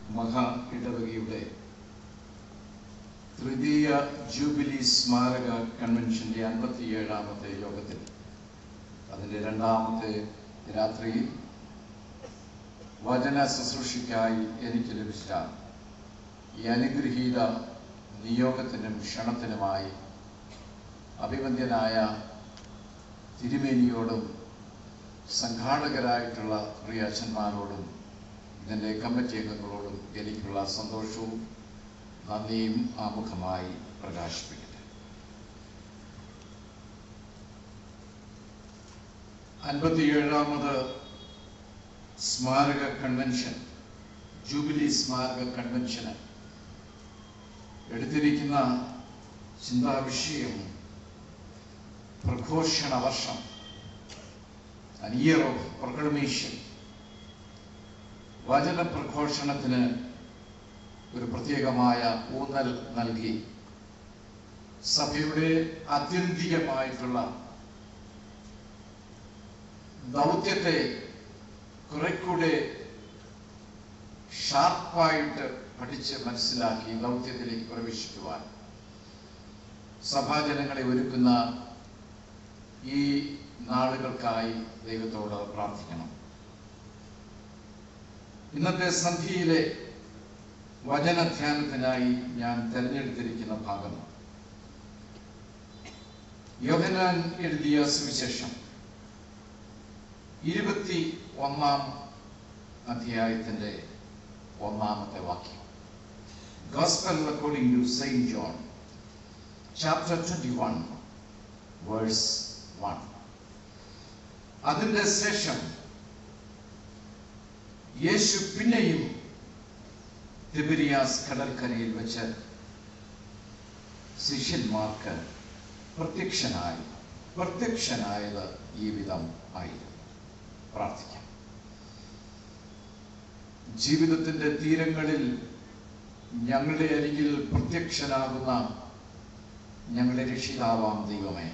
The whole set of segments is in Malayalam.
മഹാ ഇടവകയുടെ തൃതീയ ജൂബിലി സ്മാരക കൺവെൻഷന്റെ അൻപത്തിയേഴാമത്തെ യോഗത്തിൽ അതിൻ്റെ രണ്ടാമത്തെ രാത്രിയിൽ വചന ശുശ്രൂഷയ്ക്കായി എനിക്ക് ലഭിച്ച ഈ അനുഗ്രഹീത നിയോഗത്തിനും ക്ഷണത്തിനുമായി അഭിവന്ദ്യനായ തിരുമേനിയോടും സംഘാടകരായിട്ടുള്ള പ്രിയ അച്ഛന്മാരോടും ഇതിൻ്റെ കമ്മിറ്റി അംഗങ്ങളോടും എനിക്കുള്ള സന്തോഷവും നന്ദിയും ആമുഖമായി പ്രകാശിപ്പിക്കട്ടെ അൻപത്തിയേഴാമത് സ്മാരക കൺവെൻഷൻ ജൂബിലി സ്മാരക കൺവെൻഷന് എടുത്തിരിക്കുന്ന ചിന്താവിഷയം പ്രഘോഷണ വർഷം an year of proclamation വചന പ്രഘോഷണത്തിന് ഒരു പ്രത്യേകമായ ഊന്നൽ നൽകി സഭയുടെ ആത്യന്തികമായിട്ടുള്ള ദൗത്യത്തെ കുറെക്കൂടെ ഷാർപ്പായിട്ട് പഠിച്ച് മനസ്സിലാക്കി ദൗത്യത്തിലേക്ക് പ്രവേശിക്കുവാൻ സഭാജനങ്ങളെ ഒരുക്കുന്ന ഈ നാളുകൾക്കായി ദൈവത്തോട് പ്രാർത്ഥിക്കണം ഇന്നത്തെ സന്ധ്യയിലെ വചനധ്യാനത്തിനായി ഞാൻ തിരഞ്ഞെടുത്തിരിക്കുന്ന ഭാഗം യോഹനാൻ എഴുതിയ സുവിശേഷം ഇരുപത്തി ഒന്നാം അധ്യായത്തിന്റെ ഒന്നാമത്തെ വാക്യം gospel according to saint John chapter twenty one verse one അതിന്റെ ശേഷം യേശു പിന്നെയും തിബിരിയാസ് കടൽക്കരയിൽ വെച്ച് ശിഷ്യന്മാർക്ക് പ്രത്യക്ഷനായി പ്രത്യക്ഷനായത് ഈ വിധം ആയിരുന്നു പ്രാർത്ഥിക്കാം ജീവിതത്തിന്റെ തീരങ്ങളിൽ ഞങ്ങളുടെ അരികിൽ പ്രത്യക്ഷനാകുന്ന ഞങ്ങളുടെ രക്ഷിതാവാം ദൈവമേ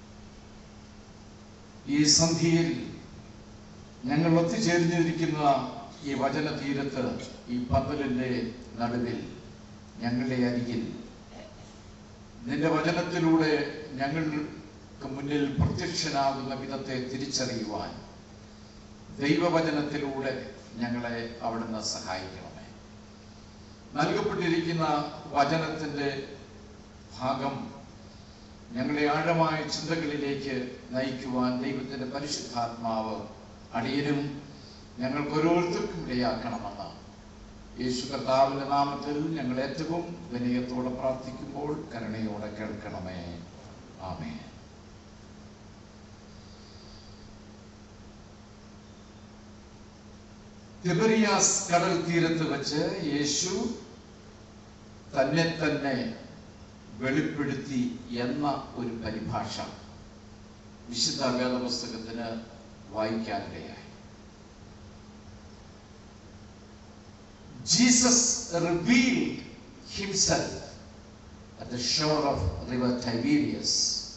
ഈ സന്ധിയിൽ ഞങ്ങൾ ഒത്തുചേർന്നിരിക്കുന്ന ഈ വചന തീരത്ത് ഈ പന്തലിന്റെ നടുവിൽ ഞങ്ങളുടെ അരികിൽ നിന്റെ വചനത്തിലൂടെ ഞങ്ങൾക്ക് മുന്നിൽ പ്രത്യക്ഷനാകുന്ന വിധത്തെ തിരിച്ചറിയുവാൻ ദൈവവചനത്തിലൂടെ ഞങ്ങളെ അവിടുന്ന് സഹായിക്കണമേ നൽകപ്പെട്ടിരിക്കുന്ന വചനത്തിന്റെ ഭാഗം ഞങ്ങളെ ആഴമായ ചിന്തകളിലേക്ക് നയിക്കുവാൻ ദൈവത്തിന്റെ പരിശുദ്ധാത്മാവ് അടിയനും ഞങ്ങൾക്ക് ഓരോരുത്തർക്കും ഇടയാക്കണമെന്ന് യേശു കർത്താവിന്റെ നാമത്തിൽ ഞങ്ങൾ ഏറ്റവും വിനയത്തോടെ പ്രാർത്ഥിക്കുമ്പോൾ കരുണയോടെ കേൾക്കണമേ ആമേ തിബറിയാസ് കടൽ തീരത്ത് വെച്ച് യേശു തന്നെ തന്നെ വെളിപ്പെടുത്തി എന്ന ഒരു പരിഭാഷ വിശുദ്ധ വേദപുസ്തകത്തിന് വായിക്കാനിടയായി Jesus revealed himself at the shore of river Tiberias.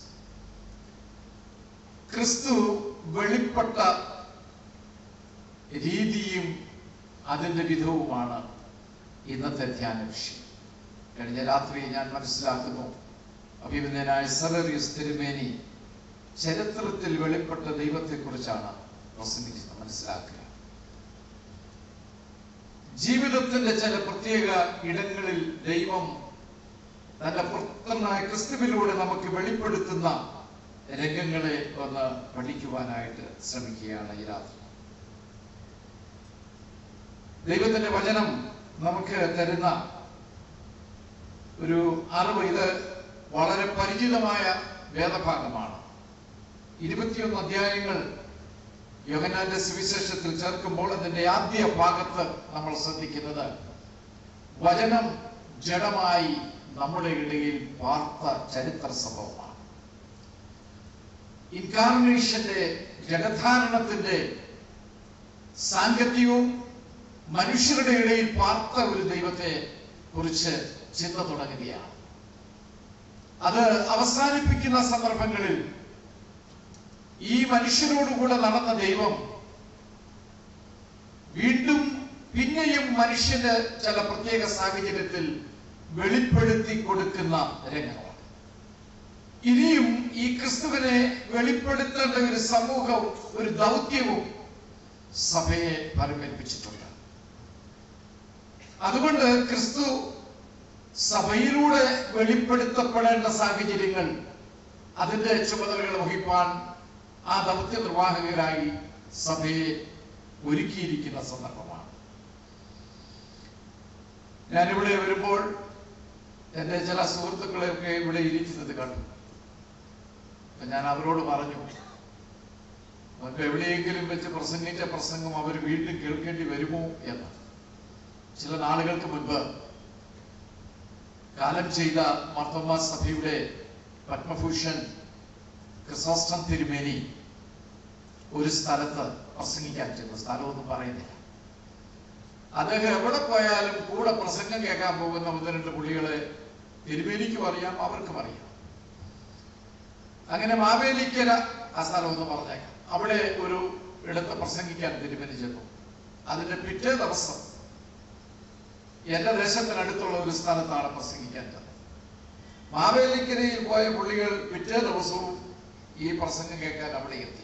ക്രിസ്തു വെളിപ്പെട്ട രീതിയും അതിൻ്റെ വിധവുമാണ് ഇന്നത്തെ ധ്യാന വിഷയം കഴിഞ്ഞ രാത്രി ഞാൻ മനസ്സിലാക്കുന്നു അഭിമന്യനായ സലറിയസ് തിരുമേനി ചരിത്രത്തിൽ വെളിപ്പെട്ട ദൈവത്തെക്കുറിച്ചാണ് പ്രസംഗിക്കുന്നത് മനസ്സിലാക്കുക ജീവിതത്തിന്റെ ചില പ്രത്യേക ഇടങ്ങളിൽ ദൈവം തന്റെ പുത്രനായ ക്രിസ്തുവിലൂടെ നമുക്ക് വെളിപ്പെടുത്തുന്ന രംഗങ്ങളെ ഒന്ന് പഠിക്കുവാനായിട്ട് ശ്രമിക്കുകയാണ് ഈ രാത്രി ദൈവത്തിന്റെ വചനം നമുക്ക് തരുന്ന ഒരു അറിവ് ഇത് വളരെ പരിചിതമായ വേദഭാഗമാണ് ഇരുപത്തിയൊന്ന് അധ്യായങ്ങൾ യോഹനാന്റെ സുവിശേഷത്തിൽ ചേർക്കുമ്പോൾ അതിന്റെ ആദ്യ ഭാഗത്ത് നമ്മൾ ശ്രദ്ധിക്കുന്നത് വചനം ജഡമായി നമ്മുടെ ഇടയിൽ വാർത്ത ചരിത്ര സംഭവമാണ് ഇൻകാർണേഷന്റെ ജഡധാരണത്തിന്റെ സാങ്കത്യവും മനുഷ്യരുടെ ഇടയിൽ പാർത്ത ഒരു ദൈവത്തെ കുറിച്ച് ചിന്ത തുടങ്ങുകയാണ് അത് അവസാനിപ്പിക്കുന്ന സന്ദർഭങ്ങളിൽ ഈ മനുഷ്യരോടുകൂടെ നടന്ന ദൈവം വീണ്ടും പിന്നെയും മനുഷ്യന് ചില പ്രത്യേക സാഹചര്യത്തിൽ വെളിപ്പെടുത്തി കൊടുക്കുന്ന രംഗമാണ് ഇനിയും ഈ ക്രിസ്തുവിനെ വെളിപ്പെടുത്തേണ്ട ഒരു സമൂഹവും ഒരു ദൗത്യവും സഭയെ പരമേൽപ്പിച്ചിട്ടുണ്ട് അതുകൊണ്ട് ക്രിസ്തു സഭയിലൂടെ വെളിപ്പെടുത്തപ്പെടേണ്ട സാഹചര്യങ്ങൾ അതിന്റെ ചുമതലകൾ വഹിപ്പാൻ ആ ദൗത്യ നിർവാഹകരായി സഭയെ ഒരുക്കിയിരിക്കുന്ന സന്ദർഭമാണ് ഞാനിവിടെ വരുമ്പോൾ എൻ്റെ ചില സുഹൃത്തുക്കളെയൊക്കെ ഇവിടെ ഇരിക്കുന്നത് കണ്ടു അപ്പൊ ഞാൻ അവരോട് പറഞ്ഞു മുൻപ് എവിടെയെങ്കിലും വെച്ച് പ്രസംഗിച്ച പ്രസംഗം അവർ വീണ്ടും കേൾക്കേണ്ടി വരുമോ എന്ന് ചില നാളുകൾക്ക് മുൻപ് കാലം ചെയ്ത മാർത്തോമാ സഭയുടെ പത്മഭൂഷൺ ക്രിസോസ്റ്റം തിരുമേനി ഒരു സ്ഥലത്ത് പ്രസംഗിക്കാൻ ചെന്നു സ്ഥലമൊന്നും പറയുന്നില്ല അദ്ദേഹം എവിടെ പോയാലും കൂടെ പ്രസംഗം കേൾക്കാൻ പോകുന്ന ഒന്ന് രണ്ട് പുള്ളികളെ തിരുമേനിക്കും അറിയാം അവർക്കും അറിയാം അങ്ങനെ മാവേലിക്കര ആ സ്ഥലം ഒന്ന് പറഞ്ഞേക്കാം അവിടെ ഒരു ഇടത്ത് പ്രസംഗിക്കാൻ തിരുമേനി ചെന്നു അതിന്റെ പിറ്റേ ദിവസം എന്റെ ദേശത്തിനടുത്തുള്ള ഒരു സ്ഥലത്താണ് പ്രസംഗിക്കാൻ ചെന്നത് മാവേലിക്കരയിൽ പോയ പുള്ളികൾ പിറ്റേ ദിവസവും ഈ പ്രസംഗം കേൾക്കാൻ അവിടെ എത്തി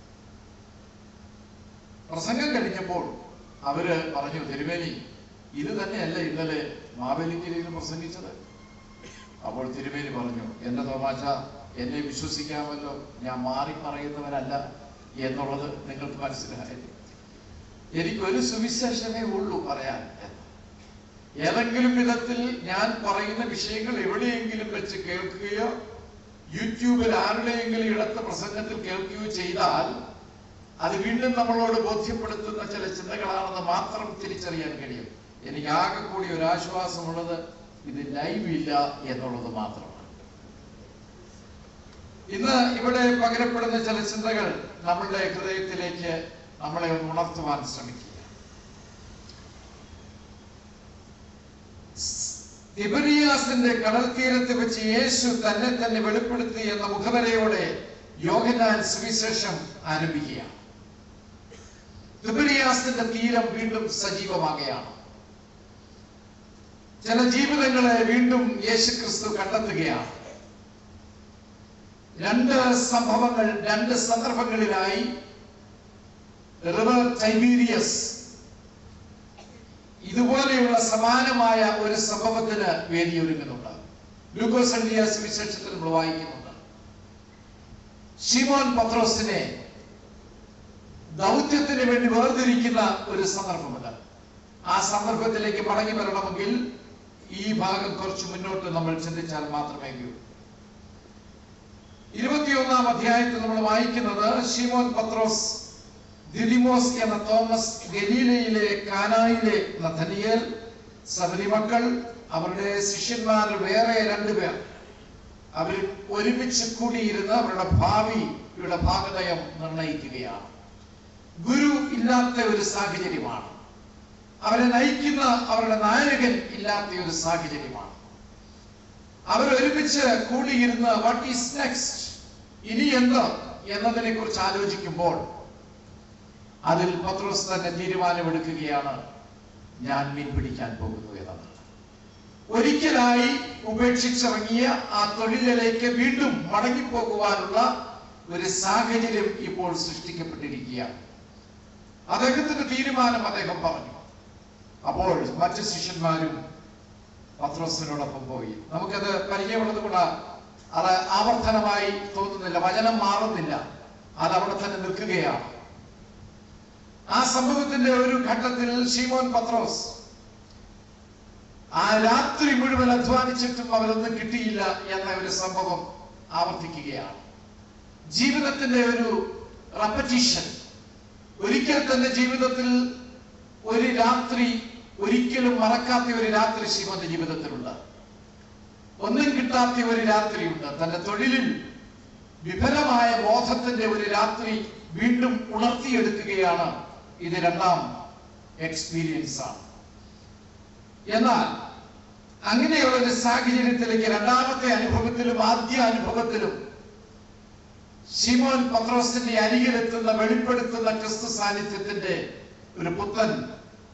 പ്രസംഗം കഴിഞ്ഞപ്പോൾ അവര് പറഞ്ഞു തിരുമേനി ഇത് തന്നെയല്ല ഇന്നലെ മാവേലിക്കരയിൽ പ്രസംഗിച്ചത് അപ്പോൾ തിരുമേനി പറഞ്ഞു എന്റെ തോമാച്ച എന്നെ വിശ്വസിക്കാമല്ലോ ഞാൻ മാറി പറയുന്നവനല്ല എന്നുള്ളത് നിങ്ങൾക്ക് മനസ്സിലായി എനിക്കൊരു സുവിശേഷമേ ഉള്ളൂ പറയാൻ എന്ന് ഏതെങ്കിലും വിധത്തിൽ ഞാൻ പറയുന്ന വിഷയങ്ങൾ എവിടെയെങ്കിലും വെച്ച് കേൾക്കുകയോ യൂട്യൂബിൽ ആരുടെയെങ്കിലും ഇടത്ത് പ്രസംഗത്തിൽ കേൾക്കുകയോ ചെയ്താൽ അത് വീണ്ടും നമ്മളോട് ബോധ്യപ്പെടുത്തുന്ന ചില ചിന്തകളാണെന്ന് മാത്രം തിരിച്ചറിയാൻ കഴിയും എനിക്ക് ആകെ കൂടി ഒരു ആശ്വാസമുള്ളത് ഇത് ലൈവ് ഇല്ല എന്നുള്ളത് മാത്രമാണ് ഇന്ന് ഇവിടെ പകരപ്പെടുന്ന ചില ചിന്തകൾ നമ്മളുടെ ഹൃദയത്തിലേക്ക് നമ്മളെ ഒന്ന് ഉണർത്തുവാൻ ശ്രമിക്കുക തിബരിയാസിന്റെ കടൽ തീരത്ത് വെച്ച് യേശു തന്നെ തന്നെ വെളിപ്പെടുത്തി എന്ന മുഖവരയോടെ യോഹനാൻ സുവിശേഷം ആരംഭിക്കുകയാണ് തിബരിയാസിന്റെ തീരം വീണ്ടും സജീവമാകുകയാണ് ചില ജീവിതങ്ങളെ വീണ്ടും യേശു ക്രിസ്തു കണ്ടെത്തുകയാണ് രണ്ട് സംഭവങ്ങൾ രണ്ട് സന്ദർഭങ്ങളിലായി റിവർ ടൈബീരിയസ് ഇതുപോലെയുള്ള സമാനമായ ഒരു സംഭവത്തിന് വേദിയൊരുങ്ങുന്നുണ്ട് ലൂക്കോസ് എഴുതിയ സുവിശേഷത്തിൽ നമ്മൾ വായിക്കുന്നുണ്ട് ഷിമോൻ പത്രോസിനെ ദൗത്യത്തിന് വേണ്ടി വേർതിരിക്കുന്ന ഒരു സന്ദർഭമുണ്ട് ആ സന്ദർഭത്തിലേക്ക് മടങ്ങി വരണമെങ്കിൽ ഈ ഭാഗം കുറച്ച് മുന്നോട്ട് നമ്മൾ ചിന്തിച്ചാൽ മാത്രമേ കഴിയൂ ഇരുപത്തിയൊന്നാം അധ്യായത്തിൽ നമ്മൾ വായിക്കുന്നത് ഷിമോൻ പത്രോസ് ദിദിമോസ് എന്ന തോമസ് ഗലീലയിലെ കാനായിലെ നഥനിയേൽ സബരി മക്കൾ അവരുടെ ശിഷ്യന്മാരിൽ വേറെ രണ്ടുപേർ അവർ ഒരുമിച്ച് കൂടിയിരുന്ന് അവരുടെ ഭാവിയുടെ ഭാഗതയം നിർണയിക്കുകയാണ് ഗുരു ഇല്ലാത്ത ഒരു സാഹചര്യമാണ് അവരെ നയിക്കുന്ന അവരുടെ നായകൻ ഇല്ലാത്ത ഒരു സാഹചര്യമാണ് അവർ ഒരുമിച്ച് കൂടിയിരുന്ന് വാട്ട് ഈസ് നെക്സ്റ്റ് ഇനി എന്ത് എന്നതിനെ കുറിച്ച് ആലോചിക്കുമ്പോൾ അതിൽ പത്രോസ് തന്നെ തീരുമാനമെടുക്കുകയാണ് ഞാൻ മീൻ പിടിക്കാൻ പോകുന്നു എന്നതാണ് ഒരിക്കലായി ഉപേക്ഷിച്ചിറങ്ങിയ ആ തൊഴിലിലേക്ക് വീണ്ടും മടങ്ങിപ്പോകുവാനുള്ള ഒരു സാഹചര്യം ഇപ്പോൾ സൃഷ്ടിക്കപ്പെട്ടിരിക്കുകയാണ് അദ്ദേഹത്തിന്റെ തീരുമാനം അദ്ദേഹം പറഞ്ഞു അപ്പോൾ മറ്റു ശിഷ്യന്മാരും പത്രോസിനോടൊപ്പം പോയി നമുക്കത് പരിചയമുള്ളത് കൂടെ അത് ആവർത്തനമായി തോന്നുന്നില്ല വചനം മാറുന്നില്ല അത് അവിടെ തന്നെ നിൽക്കുകയാണ് ആ സംഭവത്തിന്റെ ഒരു ഘട്ടത്തിൽ ഷീമോൻ പത്രോസ് ആ രാത്രി മുഴുവൻ അധ്വാനിച്ചിട്ടും അവരൊന്നും കിട്ടിയില്ല എന്ന ഒരു സംഭവം ആവർത്തിക്കുകയാണ് ജീവിതത്തിന്റെ ഒരു റെപ്പറ്റീഷൻ ഒരിക്കൽ തന്റെ ജീവിതത്തിൽ ഒരു രാത്രി ഒരിക്കലും മറക്കാത്ത ഒരു രാത്രി ശിവന്റെ ജീവിതത്തിലുണ്ട് ഒന്നും കിട്ടാത്ത ഒരു രാത്രിയുണ്ട് തന്റെ തൊഴിലിൽ വിഫലമായ ബോധത്തിന്റെ ഒരു രാത്രി വീണ്ടും ഉണർത്തിയെടുക്കുകയാണ് ഇത് രണ്ടാം എക്സ്പീരിയൻസ് ആണ് എന്നാൽ അങ്ങനെയുള്ള ഒരു സാഹചര്യത്തിലേക്ക് രണ്ടാമത്തെ അനുഭവത്തിലും ആദ്യ അനുഭവത്തിലും ഷിമോൻ പത്രോസിന്റെ അരികിലെത്തുന്ന വെളിപ്പെടുത്തുന്ന ക്രിസ്തു സാന്നിധ്യത്തിന്റെ ഒരു പുത്തൻ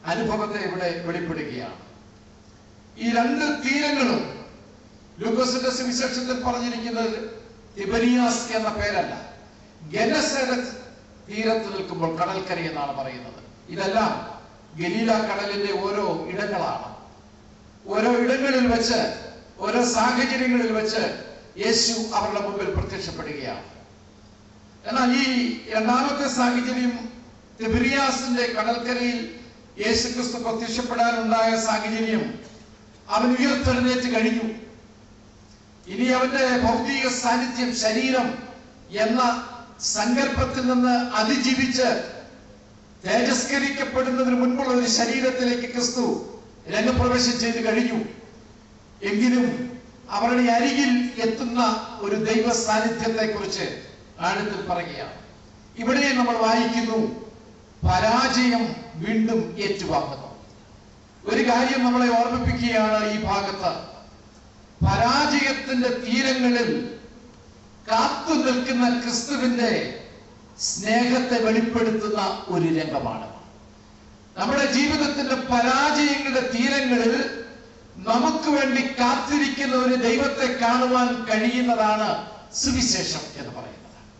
അനുഭവത്തെ ഇവിടെ വെളിപ്പെടുകയാണ് ഈ രണ്ട് തീരങ്ങളും ലൂക്കോസിന്റെ സുവിശേഷത്തിൽ പറഞ്ഞിരിക്കുന്നത് തിബരിയാസ് എന്ന പേരല്ല ഗനസരത്ത് തീരത്ത് നിൽക്കുമ്പോൾ കടൽക്കര എന്നാണ് പറയുന്നത് ഇതെല്ലാം ഗലീല കടലിന്റെ ഓരോ ഇടങ്ങളാണ് ഓരോ ഇടങ്ങളിൽ വെച്ച് ഓരോ സാഹചര്യങ്ങളിൽ വെച്ച് യേശു അവരുടെ മുമ്പിൽ പ്രത്യക്ഷപ്പെടുകയാണ് എന്നാൽ ഈ രണ്ടാമത്തെ സാഹചര്യം തിബിരിയാസിന്റെ കടൽക്കരയിൽ യേശു ക്രിസ്തു പ്രത്യക്ഷപ്പെടാനുണ്ടായ സാഹചര്യം അവൻ ഉയർത്തെഴുന്നേറ്റ് കഴിഞ്ഞു ഇനി അവന്റെ ഭൗതിക സാന്നിധ്യം ശരീരം എന്ന സങ്കല്പത്തിൽ നിന്ന് അതിജീവിച്ച് തേജസ്കരിക്കപ്പെടുന്നതിന് മുൻപുള്ള ഒരു ശരീരത്തിലേക്ക് ക്രിസ്തു രംഗപ്രവേശം ചെയ്ത് കഴിഞ്ഞു എങ്കിലും അവരുടെ അരികിൽ എത്തുന്ന ഒരു ദൈവ സാന്നിധ്യത്തെ കുറിച്ച് ആഴത്തിൽ പറയുകയാണ് ഇവിടെ നമ്മൾ വായിക്കുന്നു പരാജയം വീണ്ടും ഏറ്റുവാങ്ങുന്നു ഒരു കാര്യം നമ്മളെ ഓർമ്മിപ്പിക്കുകയാണ് ഈ ഭാഗത്ത് പരാജയത്തിന്റെ തീരങ്ങളിൽ കാത്തു നിൽക്കുന്ന ക്രിസ്തുവിന്റെ സ്നേഹത്തെ വെളിപ്പെടുത്തുന്ന ഒരു രംഗമാണ് നമ്മുടെ ജീവിതത്തിന്റെ പരാജയങ്ങളുടെ തീരങ്ങളിൽ നമുക്ക് വേണ്ടി കാത്തിരിക്കുന്ന ഒരു ദൈവത്തെ കാണുവാൻ കഴിയുന്നതാണ് സുവിശേഷം എന്ന് പറയുന്നത്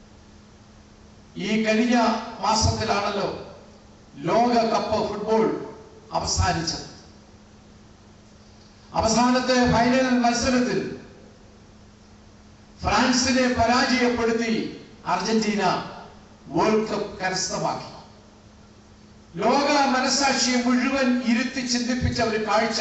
ഈ കഴിഞ്ഞ മാസത്തിലാണല്ലോ ലോക കപ്പ് ഫുട്ബോൾ അവസാനിച്ചത് അവസാനത്തെ ഫൈനൽ മത്സരത്തിൽ ഫ്രാൻസിനെ പരാജയപ്പെടുത്തി അർജന്റീന വേൾഡ് കപ്പ് കരസ്ഥമാക്കി ലോക മനസാക്ഷിയെ മുഴുവൻ ഇരുത്തി ചിന്തിപ്പിച്ച ഒരു കാഴ്ച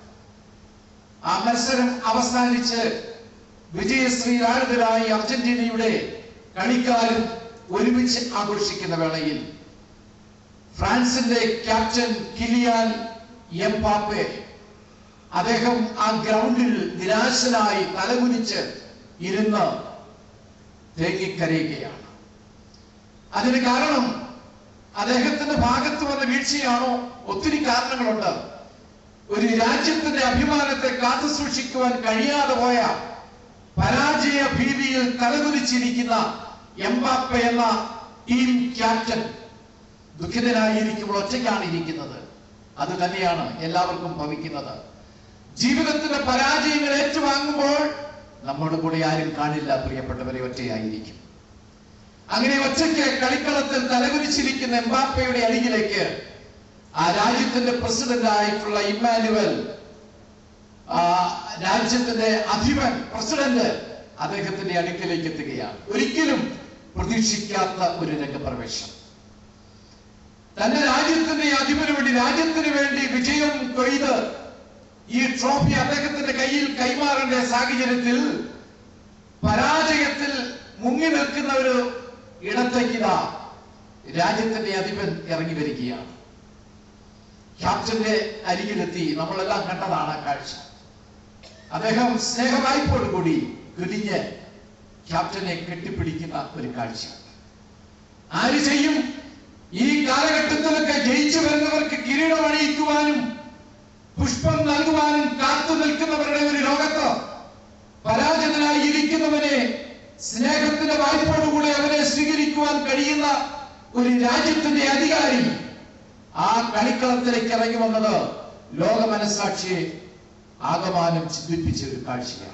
ആ മത്സരം അവസാനിച്ച് വിജയശ്രീലാളിതരായി അർജന്റീനയുടെ കളിക്കാരും ഒരുമിച്ച് ആഘോഷിക്കുന്ന വേളയിൽ ഫ്രാൻസിന്റെ ക്യാപ്റ്റൻ കിലിയാൻ എംപാപ്പെ അദ്ദേഹം ആ ഗ്രൗണ്ടിൽ നിരാശനായി തലകുനിച്ച് ഇരുന്ന് തേങ്ങിക്കരയുകയാണ് അതിന് കാരണം അദ്ദേഹത്തിന്റെ ഭാഗത്ത് വന്ന വീഴ്ചയാണോ ഒത്തിരി കാരണങ്ങളുണ്ട് ഒരു രാജ്യത്തിന്റെ അഭിമാനത്തെ കാത്തു സൂക്ഷിക്കുവാൻ കഴിയാതെ പോയ പരാജയ ഭീതിയിൽ തലകുലിച്ചിരിക്കുന്ന എംബാപ്പ എന്ന ടീം ക്യാപ്റ്റൻ ദുഃഖിതനായിരിക്കുമ്പോൾ ഒറ്റയ്ക്കാണ് ഇരിക്കുന്നത് അത് തന്നെയാണ് എല്ലാവർക്കും ഭവിക്കുന്നത് ജീവിതത്തിന്റെ പരാജയങ്ങൾ ഏറ്റുവാങ്ങുമ്പോൾ നമ്മുടെ കൂടെ ആരും കാണില്ല പ്രിയപ്പെട്ടവരെ ഒറ്റയായിരിക്കും അങ്ങനെ ഒറ്റയ്ക്ക് കളിക്കളത്തിൽ തലകുലിച്ചിരിക്കുന്ന എംബാപ്പയുടെ അരികിലേക്ക് ആ രാജ്യത്തിന്റെ പ്രസിഡന്റ് ആയിട്ടുള്ള ഇമ്മാനുവൽ ആ രാജ്യത്തിന്റെ അധിപൻ പ്രസിഡന്റ് അദ്ദേഹത്തിന്റെ അടുക്കലേക്ക് എത്തുകയാണ് ഒരിക്കലും പ്രതീക്ഷിക്കാത്ത ഒരു രംഗപ്രവേശം തന്റെ രാജ്യത്തിന്റെ അധിപന് വേണ്ടി രാജ്യത്തിന് വേണ്ടി വിജയം കൊയ്ത് ഈ ട്രോഫി അദ്ദേഹത്തിന്റെ കയ്യിൽ കൈമാറേണ്ട സാഹചര്യത്തിൽ പരാജയത്തിൽ മുങ്ങി നിൽക്കുന്ന ഒരു ഇടത്തേക്കിതാ രാജ്യത്തിന്റെ അധിപൻ ഇറങ്ങി വരികയാണ് ക്യാപ്റ്റന്റെ അരികിലെത്തി നമ്മളെല്ലാം കണ്ടതാണ് ആ കാഴ്ച അദ്ദേഹം സ്നേഹവായ്പോടുകൂടി കുനിഞ്ഞ് ക്യാപ്റ്റനെ കെട്ടിപ്പിടിക്കുന്ന ഒരു കാഴ്ച ആര് ചെയ്യും ഈ കാലഘട്ടത്തിലൊക്കെ ജയിച്ചു വരുന്നവർക്ക് കിരീടം അണിയിക്കുവാനും പുഷ്പം നൽകുവാനും കാത്തു നിൽക്കുന്നവരുടെ ഒരു ലോകത്ത് പരാജിതനായി ഇരിക്കുന്നവനെ സ്നേഹത്തിന്റെ വായ്പോടുകൂടെ അവനെ സ്വീകരിക്കുവാൻ കഴിയുന്ന ഒരു രാജ്യത്തിന്റെ അധികാരി ആ കളിക്കളത്തിലേക്ക് ഇറങ്ങി വന്നത് ലോക മനസാക്ഷിയെ ആകമാനം ചിന്തിപ്പിച്ച ഒരു കാഴ്ചയാണ്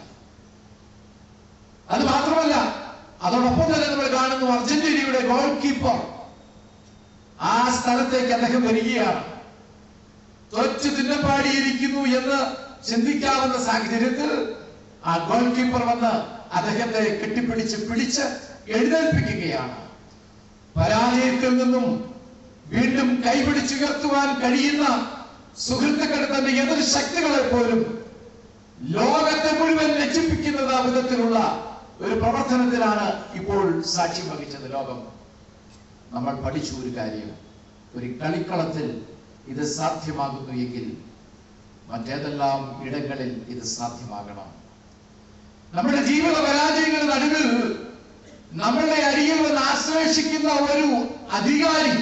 അത് മാത്രമല്ല അതോടൊപ്പം തന്നെ നമ്മൾ കാണുന്നു അർജന്റീനയുടെ ഗോൾ കീപ്പർ ആ സ്ഥലത്തേക്ക് അദ്ദേഹം വരികയാണ് തൊച്ചു തിന്നപ്പാടിയിരിക്കുന്നു എന്ന് ചിന്തിക്കാവുന്ന സാഹചര്യത്തിൽ ആ ഗോൾ കീപ്പർ വന്ന് അദ്ദേഹത്തെ കെട്ടിപ്പിടിച്ച് പിടിച്ച് എഴുന്നേൽപ്പിക്കുകയാണ് പരാജയത്തിൽ നിന്നും വീണ്ടും കൈപിടിച്ചുയർത്തുവാൻ കഴിയുന്ന സുഹൃത്തുക്കളുടെ തന്റെ എതിർ ശക്തികളെ പോലും ലോകത്തെ മുഴുവൻ ലജ്ജിപ്പിക്കുന്നത് ആ വിധത്തിലുള്ള ഒരു പ്രവർത്തനത്തിനാണ് ഇപ്പോൾ സാക്ഷ്യം വഹിച്ചത് ലോകം നമ്മൾ പഠിച്ചു ഒരു കാര്യം ഒരു കളിക്കളത്തിൽ ഇത് സാധ്യമാകുന്നു എങ്കിൽ മറ്റേതെല്ലാം ഇടങ്ങളിൽ ഇത് സാധ്യമാകണം നമ്മുടെ ജീവിത പരാജയങ്ങളുടെ നടുവിൽ നമ്മളുടെ അരികിൽ വന്ന് ആശ്ലേഷിക്കുന്ന ഒരു അധികാരി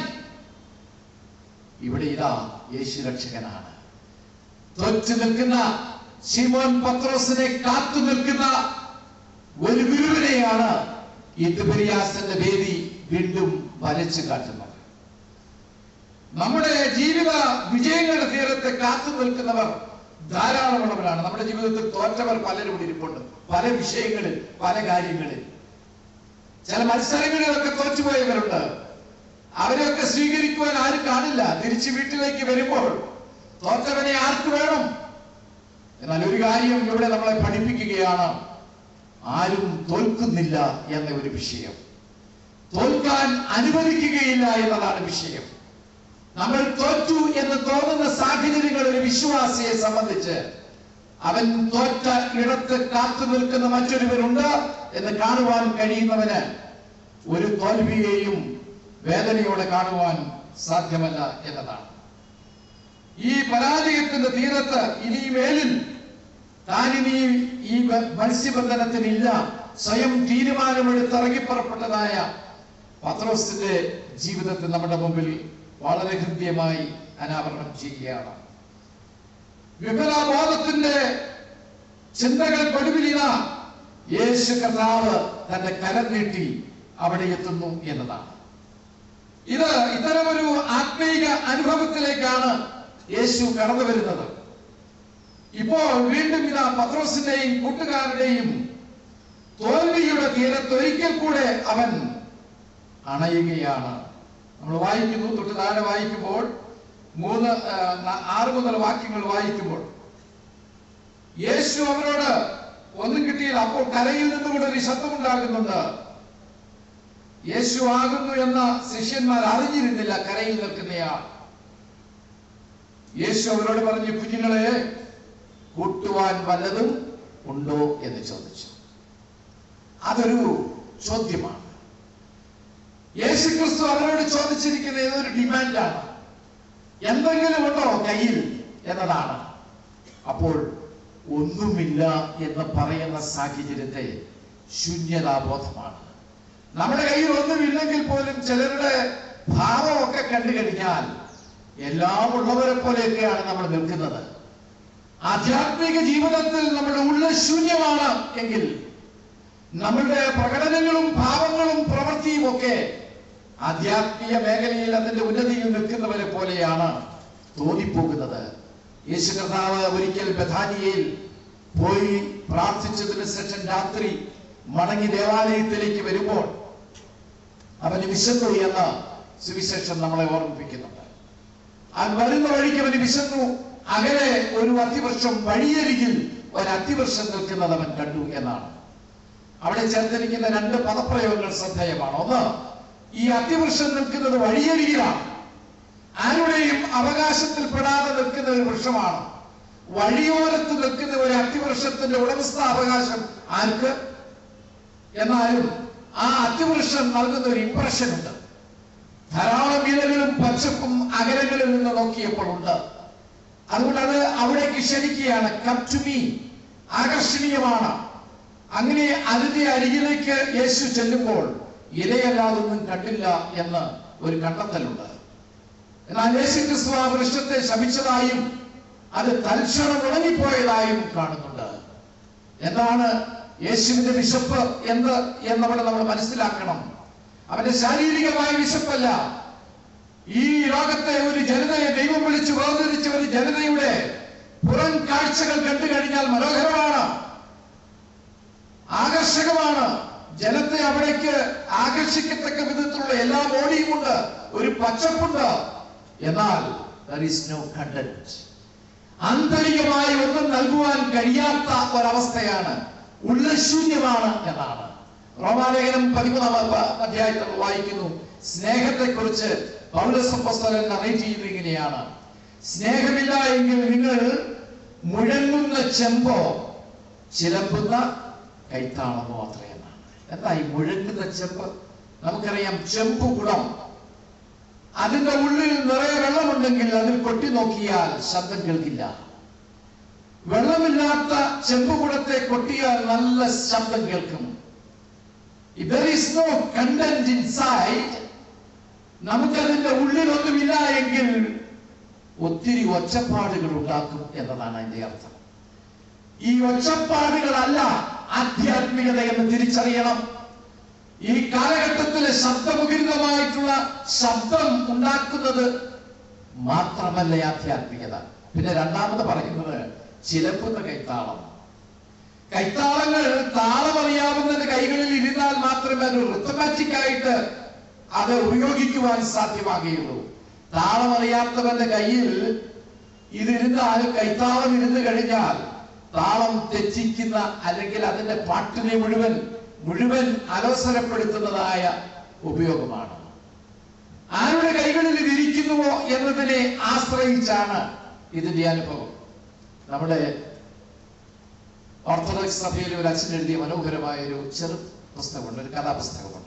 ഇവിടെ ഇതാ യേശു രക്ഷകനാണ് തൊറ്റു നിൽക്കുന്ന ശിമോൻ പത്രോസിനെ കാത്തു നിൽക്കുന്ന ഒരു ഗുരുവിനെയാണ് ഈ തിബരിയാസന്റെ വേദി വീണ്ടും വരച്ചു കാട്ടുന്നത് നമ്മുടെ ജീവിത വിജയങ്ങളുടെ തീരത്തെ കാത്തു നിൽക്കുന്നവർ ധാരാളമുള്ളവരാണ് നമ്മുടെ ജീവിതത്തിൽ തോറ്റവർ പലരും ഇവിടെ ഇരിപ്പുണ്ട് പല വിഷയങ്ങളിൽ പല കാര്യങ്ങളിൽ ചില മത്സരങ്ങളിലൊക്കെ തോറ്റുപോയവരുണ്ട് അവരെയൊക്കെ സ്വീകരിക്കുവാൻ ആരും കാണില്ല തിരിച്ച് വീട്ടിലേക്ക് വരുമ്പോൾ തോറ്റവനെ ആർക്ക് വേണം എന്നാൽ ഒരു കാര്യം ഇവിടെ നമ്മളെ പഠിപ്പിക്കുകയാണ് ആരും തോൽക്കുന്നില്ല എന്ന ഒരു വിഷയം തോൽക്കാൻ അനുവദിക്കുകയില്ല എന്നതാണ് വിഷയം നമ്മൾ തോറ്റു എന്ന് തോന്നുന്ന സാഹചര്യങ്ങൾ ഒരു വിശ്വാസിയെ സംബന്ധിച്ച് അവൻ തോറ്റ ഇടത്ത് കാത്തു നിൽക്കുന്ന മറ്റൊരുവരുണ്ട് എന്ന് കാണുവാൻ കഴിയുന്നവന് ഒരു തോൽവിയെയും വേദനയോടെ കാണുവാൻ സാധ്യമല്ല എന്നതാണ് ഈ പരാജയത്തിന്റെ തീരത്ത് ഇനി മേലിൽ താനിനി ഈ ബ- മത്സ്യബന്ധനത്തിനില്ല സ്വയം തീരുമാനമെടുത്ത് ഇറങ്ങിപ്പുറപ്പെട്ടതായ പത്രോസിന്റെ ജീവിതത്തിൽ നമ്മുടെ മുമ്പിൽ വളരെ ഹൃദ്യമായി അനാവരണം ചെയ്യുകയാണ് വിഫലബോധത്തിന്റെ ചിന്തകൾ കൊടുവിലിത യേശു കർത്താവ് തന്റെ കരം നീട്ടി അവിടെ എത്തുന്നു എന്നതാണ് ഇത് ഇത്തരമൊരു ആത്മീക അനുഭവത്തിലേക്കാണ് യേശു കടന്നു വരുന്നത് ഇപ്പോൾ വീണ്ടും ഇതാ പത്രോസിന്റെയും കൂട്ടുകാരുടെയും തോൽവിയുടെ തീരത്ത് ഒരിക്കൽ കൂടെ അവൻ അണയുകയാണ് നമ്മൾ വായിക്കുന്നു തൊട്ട് താഴെ വായിക്കുമ്പോൾ മൂന്ന് ആ, ന- ആറ് മുതൽ വാക്യങ്ങൾ വായിക്കുമ്പോൾ യേശു അവരോട് ഒന്നും കിട്ടിയില്ല അപ്പോൾ കരയിൽ നിന്നുകൂടെ ഒരു ശബ്ദമുണ്ടാകുന്നുണ്ട് യേശു ആകുന്നു എന്ന ശിഷ്യന്മാർ അറിഞ്ഞിരുന്നില്ല കരയിൽ നിൽക്കുന്നയാൾ യേശു അവരോട് പറഞ്ഞു കുഞ്ഞുങ്ങളെ കൂട്ടുവാൻ വല്ലതും ഉണ്ടോ എന്ന് ചോദിച്ചു അതൊരു ചോദ്യമാണ് യേശു ക്രിസ്തു അവരോട് ചോദിച്ചിരിക്കുന്ന ഏതൊരു ഡിമാൻഡാണ് എന്തെങ്കിലും ഉണ്ടോ കയ്യിൽ എന്നതാണ് അപ്പോൾ ഒന്നുമില്ല എന്ന് പറയുന്ന സാഹചര്യത്തെ ശൂന്യതാബോധമാണ് നമ്മുടെ കയ്യിൽ ഒന്നുമില്ലെങ്കിൽ പോലും ചിലരുടെ ഭാവമൊക്കെ കണ്ടു കഴിഞ്ഞാൽ എല്ലാം ഉള്ളവരെ പോലെയൊക്കെയാണ് നമ്മൾ നിൽക്കുന്നത് ആധ്യാത്മിക ജീവിതത്തിൽ നമ്മുടെ ഉള്ള ശൂന്യമാണ് എങ്കിൽ നമ്മളുടെ പ്രകടനങ്ങളും ഭാവങ്ങളും പ്രവൃത്തിയും ഒക്കെ ആധ്യാത്മിക മേഖലയിൽ അതിന്റെ ഉന്നതിയിൽ നിൽക്കുന്നവരെ പോലെയാണ് തോന്നിപ്പോകുന്നത് യേശു കർത്താവ് ഒരിക്കൽ ബഥാനിയയിൽ പോയി പ്രാർത്ഥിച്ചതിന് ശേഷം രാത്രി മടങ്ങി ദേവാലയത്തിലേക്ക് വരുമ്പോൾ അവന് വിശന്നു എന്ന സുവിശേഷം നമ്മളെ ഓർമ്മിപ്പിക്കുന്നുണ്ട് അവൻ വരുന്ന വഴിക്ക് അവന് വിശന്നു അകലെ ഒരു അത്തിവൃക്ഷം വഴിയരികിൽ ഒരു അത്തിവൃക്ഷം നിൽക്കുന്നത് അവൻ കണ്ടു എന്നാണ് അവിടെ ചേർത്തിരിക്കുന്ന രണ്ട് പദപ്രയോഗങ്ങൾ ശ്രദ്ധേയമാണ് ഒന്ന് ഈ അത്തിവൃക്ഷം നിൽക്കുന്നത് വഴിയരികിലാണ് ആരുടെയും അവകാശത്തിൽ പെടാതെ നിൽക്കുന്ന ഒരു വൃക്ഷമാണ് വഴിയോരത്ത് നിൽക്കുന്ന ഒരു അത്തിവൃക്ഷത്തിന്റെ ഉടമസ്ഥാവകാശം ആർക്ക് എന്നാലും ആ അത്തിവൃക്ഷം നൽകുന്ന ഒരു ഇംപ്രഷൻ ഉണ്ട് ധാരാളം ഇലകളും പച്ചപ്പും അകലങ്ങളിൽ നിന്ന് നോക്കിയപ്പോൾ ഉണ്ട് അതുകൊണ്ട് അത് അവിടേക്ക് ക്ഷണിക്കുകയാണ് കം ടു മീ ആകർഷണീയമാണ് അങ്ങനെ അതിന്റെ അരികിലേക്ക് യേശു ചെല്ലുമ്പോൾ ഇലയല്ലാതൊന്നും കണ്ടില്ല എന്ന് ഒരു കണ്ടെത്തലുണ്ട് എന്നാൽ യേശു ക്രിസ്തു ആ വൃക്ഷത്തെ ശമിച്ചതായും അത് തൽക്ഷണം ഉണങ്ങിപ്പോയതായും കാണുന്നുണ്ട് എന്താണ് യേശുവിന്റെ വിശപ്പ് എന്ത് എന്നവിടെ നമ്മൾ മനസ്സിലാക്കണം അവന്റെ ശാരീരികമായ വിശപ്പല്ല ഈ ലോകത്തെ ഒരു ജനതയെ ദൈവം വിളിച്ച് വേർതിരിച്ച ഒരു ജനതയുടെ പുറം കാഴ്ചകൾ കണ്ടു കഴിഞ്ഞാൽ മനോഹരമാണ് ആകർഷകമാണ് ജനത്തെ അവിടേക്ക് ആകർഷിക്കത്തക്ക വിധത്തിലുള്ള എല്ലാ ബോഡിയുമുണ്ട് ഒരു പച്ചപ്പുണ്ട് എന്നാൽ there is no content ആന്തരികമായി ഒന്നും നൽകുവാൻ കഴിയാത്ത ഒരവസ്ഥയാണ് ഉള്ളശൂന്യമാണ് എന്നാണ് റോമാലേഖനം പതിമൂന്നാം അ- അധ്യായത്തിൽ വായിക്കുന്നു സ്നേഹത്തെക്കുറിച്ച് പൗരസംപസ്തകൻ നറേറ്റ് ചെയ്യുന്നത് ഇങ്ങനെയാണ് സ്നേഹമില്ല എങ്കിൽ നിങ്ങൾ മുഴങ്ങുന്ന ചെമ്പോ ചിലമ്പുന്ന കൈത്താളമോ അത്ര എന്നാണ് എന്താ ഈ മുഴങ്ങുന്ന ചെമ്പ് നമുക്കറിയാം ചെമ്പ് കുടം അതിന്റെ ഉള്ളിൽ നിറയെ വെള്ളമുണ്ടെങ്കിൽ അതിൽ കൊട്ടി നോക്കിയാൽ ശബ്ദം കേൾക്കില്ല വെള്ളമില്ലാത്ത ചെമ്പുകുടത്തെ കൊട്ടിയാൽ നല്ല ശബ്ദം കേൾക്കും there is no content inside നമുക്കതിന്റെ ഉള്ളിലൊന്നുമില്ല എങ്കിൽ ഒത്തിരി ഒച്ചപ്പാടുകൾ ഉണ്ടാക്കും എന്നതാണ് അതിന്റെ അർത്ഥം ഈ ഒച്ചപ്പാടുകളല്ല ആധ്യാത്മികത എന്ന് തിരിച്ചറിയണം ഈ കാലഘട്ടത്തിലെ ശബ്ദമുഖരിതമായിട്ടുള്ള ശബ്ദം ഉണ്ടാക്കുന്നത് മാത്രമല്ല ആധ്യാത്മികത പിന്നെ രണ്ടാമത് പറയുന്നത് ചിലമ്പുന്ന കൈത്താളം കൈത്താളങ്ങൾ താളമറിയാവുന്നതിന്റെ കൈകളിൽ ഇരുന്നാൽ മാത്രമേ അത് റിത്തമാറ്റിക് ആയിട്ട് അത് ഉപയോഗിക്കുവാൻ സാധ്യമാകുകയുള്ളൂ താളമറിയാത്തവന്റെ കയ്യിൽ ഇതിരുന്നാൽ കൈത്താളം ഇരുന്ന് കഴിഞ്ഞാൽ താളം തെറ്റിക്കുന്ന അല്ലെങ്കിൽ അതിന്റെ പാട്ടിനെ മുഴുവൻ മുഴുവൻ അലോസരപ്പെടുത്തുന്നതായ ഉപയോഗമാണ് ആരുടെ കൈകളിൽ ഇത് ഇരിക്കുന്നുവോ എന്നതിനെ ആശ്രയിച്ചാണ് ഇതിന്റെ അനുഭവം നമ്മുടെ ഓർത്തഡോക്സ് സഭയിൽ ഒരു അച്ഛൻ എഴുതിയ മനോഹരമായ ഒരു ചെറു പുസ്തകമുണ്ട് ഒരു കഥാപുസ്തകമുണ്ട്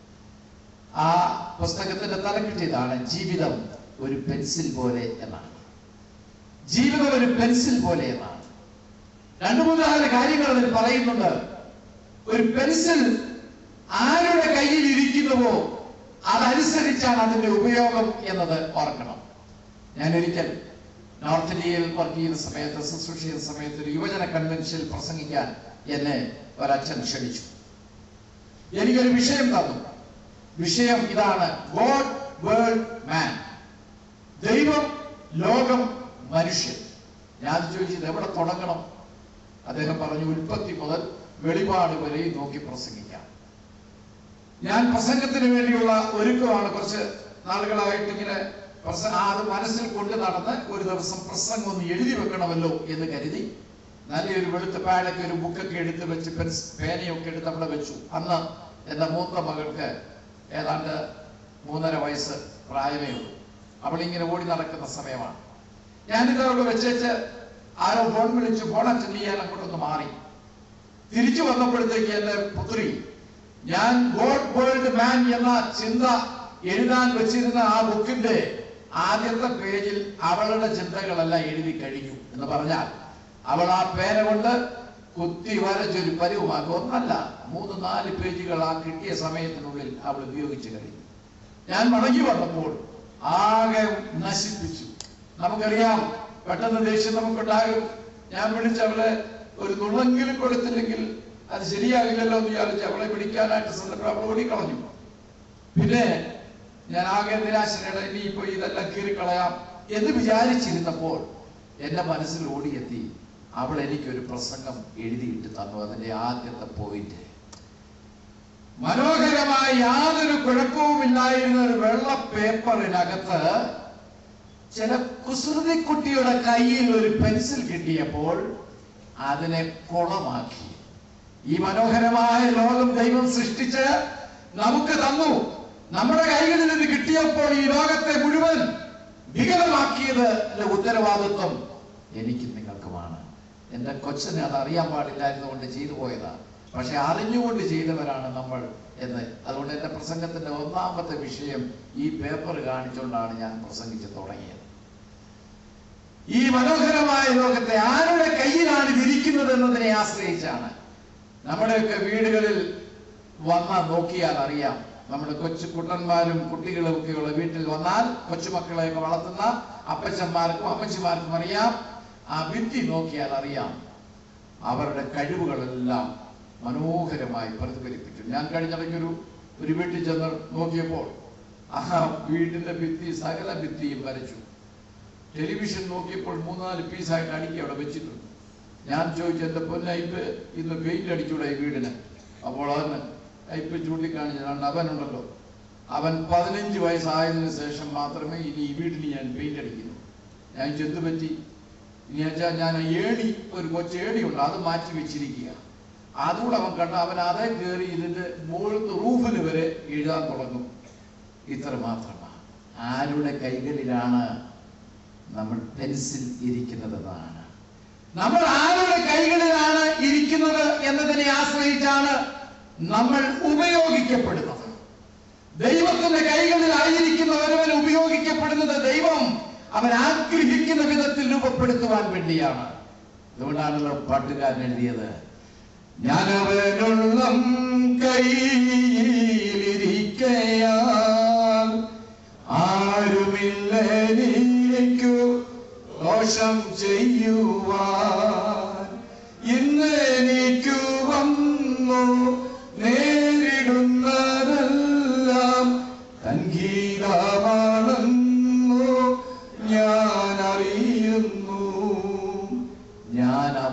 ആ പുസ്തകത്തിന്റെ തലക്കെട്ടിയതാണ് ജീവിതം ഒരു പെൻസിൽ പോലെ എന്നാണ് ജീവിതം ഒരു പെൻസിൽ പോലെ എന്നാണ് രണ്ടു മൂന്ന് നാല് കാര്യങ്ങൾ അതിൽ പറയുന്നുണ്ട് ഒരു പെൻസിൽ ആരുടെ കയ്യിൽ ഇരിക്കുന്നുവോ അതനുസരിച്ചാണ് അതിന്റെ ഉപയോഗം എന്നത് ഓർക്കണം ഞാൻ ഒരിക്കൽ നോർത്ത് ഇന്ത്യയിൽ വർക്ക് ചെയ്യുന്ന സമയത്ത് ശുശ്രൂഷ ചെയ്യുന്ന സമയത്ത് ഒരു യുവജന കൺവെൻഷനിൽ പ്രസംഗിക്കാൻ എന്നെ ഒരച്ഛൻ ക്ഷണിച്ചു എനിക്കൊരു വിഷയം തന്നു വിഷയം ഇതാണ് ഗോഡ് വേൾഡ് മാൻ ദൈവം ലോകം മനുഷ്യൻ ഞാൻ ചോദിച്ചത് എവിടെ തുടങ്ങണം അദ്ദേഹം പറഞ്ഞു ഉൽപ്പത്തി മുതൽ വെളിപാട് വരെ നോക്കി പ്രസംഗിക്കാം ഞാൻ പ്രസംഗത്തിന് വേണ്ടിയുള്ള ഒരുക്കമാണ് കുറച്ച് നാളുകളായിട്ട് ഇങ്ങനെ പ്രസ- ആ അത് മനസ്സിൽ കൊണ്ട് നടന്ന് ഒരു ദിവസം പ്രസംഗം ഒന്ന് എഴുതി വെക്കണമല്ലോ എന്ന് കരുതി നല്ലൊരു വെളുത്ത പാഡൊക്കെ ഒരു ബുക്കൊക്കെ എടുത്ത് വെച്ച് പെൻസ് പേനയൊക്കെ എടുത്ത് അവിടെ വെച്ചു അന്ന് എൻ്റെ മൂത്ത മകൾക്ക് ഏതാണ്ട് മൂന്നര വയസ്സ് പ്രായമേ ഉള്ളൂ അവളിങ്ങനെ ഓടി നടക്കുന്ന സമയമാണ് ഞാനിത് അവിടെ വെച്ചേച്ച് ആരോ ഫോൺ വിളിച്ച് ഫോൺ അറ്റൻഡ് ചെയ്യാൻ അങ്ങോട്ടൊന്ന് മാറി തിരിച്ചു വന്നപ്പോഴത്തേക്ക് എന്റെ പുത്രി ഞാൻ ഗോഡ് വേൾഡ് മാൻ എന്ന ചിന്ത എഴുതാൻ വെച്ചിരുന്ന ആ ബുക്കിന്റെ ആദ്യത്തെ പേജിൽ അവളുടെ ചിന്തകളെല്ലാം എഴുതി കഴിഞ്ഞു എന്ന് പറഞ്ഞാൽ അവൾ ആ പേന കൊണ്ട് കുത്തി വരച്ചൊരു പരുവമാക്കി ഒന്നല്ല മൂന്ന് നാല് പേജുകൾ ആ കിട്ടിയ സമയത്തിനുള്ളിൽ അവൾ ഉപയോഗിച്ചു കഴിഞ്ഞു ഞാൻ മടങ്ങി വന്നപ്പോൾ ആകെ നശിപ്പിച്ചു നമുക്കറിയാം പെട്ടെന്ന് ദേഷ്യം നമുക്കുണ്ടാകും ഞാൻ വിളിച്ച് അവളെ ഒരു നുള്ളെങ്കിലും കൊടുത്തില്ലെങ്കിൽ അത് ശരിയാകില്ലല്ലോ എന്ന് വിചാരിച്ച് അവളെ പിടിക്കാനായിട്ട് സന്ദർഭം അവൾ ഓടിക്കളഞ്ഞു പിന്നെ ഞാൻ ആകെ നിരാശനയുടെ ഇനിയിപ്പോ ഇതെല്ലാം കീറിക്കളയാം എന്ന് വിചാരിച്ചിരുന്നപ്പോൾ എന്റെ മനസ്സിൽ ഓടിയെത്തി അവൾ എനിക്കൊരു പ്രസംഗം എഴുതിയിട്ട് തന്നു അതിന്റെ ആദ്യത്തെ പോയിന്റ് മനോഹരമായ യാതൊരു കുഴപ്പവുമില്ലായിരുന്ന ഒരു വെള്ള പേപ്പറിനകത്ത് ചില കുസൃതി കുട്ടിയുടെ കയ്യിൽ ഒരു പെൻസിൽ കിട്ടിയപ്പോൾ അതിനെ കുളമാക്കി ഈ മനോഹരമായ ലോകം ദൈവം സൃഷ്ടിച്ച് നമുക്ക് തന്നു നമ്മുടെ കൈകളിൽ ഇത് കിട്ടിയപ്പോൾ ഈ ലോകത്തെ മുഴുവൻ വികലമാക്കിയത് ഉത്തരവാദിത്വം എനിക്കും നിങ്ങൾക്കുമാണ് എന്റെ കൊച്ചിന് അത് അറിയാൻ പാടില്ലായിരുന്നുകൊണ്ട് ചെയ്തു പോയതാണ് പക്ഷെ അറിഞ്ഞുകൊണ്ട് ചെയ്തവരാണ് നമ്മൾ എന്ന് അതുകൊണ്ട് എന്റെ പ്രസംഗത്തിന്റെ ഒന്നാമത്തെ വിഷയം ഈ പേപ്പർ കാണിച്ചുകൊണ്ടാണ് ഞാൻ പ്രസംഗിച്ച് തുടങ്ങിയത് ഈ മനോഹരമായ ലോകത്തെ ആരുടെ കയ്യിലാണ് ഇത് ഇരിക്കുന്നത് എന്നതിനെ ആശ്രയിച്ചാണ് നമ്മുടെയൊക്കെ വീടുകളിൽ വന്ന നോക്കിയാൽ അറിയാം നമ്മുടെ കൊച്ചു കുട്ടന്മാരും കുട്ടികളും ഒക്കെയുള്ള വീട്ടിൽ വന്നാൽ കൊച്ചുമക്കളെയൊക്കെ വളർത്തുന്ന അപ്പച്ചന്മാർക്കും അമ്മച്ചിമാർക്കും അറിയാം ആ ഭിത്തി നോക്കിയാൽ അറിയാം അവരുടെ കഴിവുകളെല്ലാം മനോഹരമായി പ്രതിഫലിപ്പിച്ചു ഞാൻ കഴിഞ്ഞിടയ്ക്ക് ഒരു ഒരു വീട്ടിൽ ചെന്ന് നോക്കിയപ്പോൾ ആ വീടിന്റെ ഭിത്തി സകല ഭിത്തിയും വരച്ചു ടെലിവിഷൻ നോക്കിയപ്പോൾ മൂന്നാല് പീസായിട്ട് അടുക്കി അവിടെ വെച്ചിട്ടുണ്ട് ഞാൻ ചോദിച്ചു എന്റെ പൊന്നൈപ്പ് ഇന്ന് പെയിന്റ് അടിച്ചൂടെ ഈ വീടിന് അപ്പോൾ അവന് ഇപ്പൊ ചൂണ്ടിക്കാണിച്ചതാണ് അവനുണ്ടല്ലോ അവൻ പതിനഞ്ച് വയസ്സായതിനു ശേഷം മാത്രമേ ഇനി ഈ വീട്ടിൽ ഞാൻ പെയിന്റ് അടിക്കുന്നു ഞാൻ ചെന്ത് പറ്റി ഇനി വെച്ചാൽ ഞാൻ ഏണി ഒരു കൊച്ചേണി ഉണ്ട് അത് മാറ്റി വെച്ചിരിക്കുക അതുകൂടെ അവൻ കണ്ട അവൻ അതേ കയറി ഇതിന്റെ മുകളിലത്തെ റൂഫിന് വരെ എഴുതാൻ തുടങ്ങും ഇത്ര മാത്രമാണ് ആരുടെ കൈകളിലാണ് നമ്മൾ പെൻസിൽ ഇരിക്കുന്നതെന്നാണ് നമ്മൾ ആരുടെ കൈകളിലാണ് ഇരിക്കുന്നത് എന്നതിനെ ആശ്രയിച്ചാണ് നമ്മൾ ഉപയോഗിക്കപ്പെടുന്നത് ദൈവത്തിന്റെ കൈകളിലായിരിക്കുന്ന ഒരുവൻ ഉപയോഗിക്കപ്പെടുന്നത് ദൈവം അവൻ ആഗ്രഹിക്കുന്ന വിധത്തിൽ രൂപപ്പെടുത്തുവാൻ വേണ്ടിയാണ് അതുകൊണ്ടാണല്ലോ പാട്ടുകാരൻ എഴുതിയത് ഞാൻ അവനുള്ളം കയ്യിലിരിക്കയാൽ ആരുമില്ല എനിക്കു ദോഷം ചെയ്യുവാൻ ഇന്ന് എനിക്കു വന്നു നേരിടുന്നതെല്ലാം സംഗീതമാണെന്നു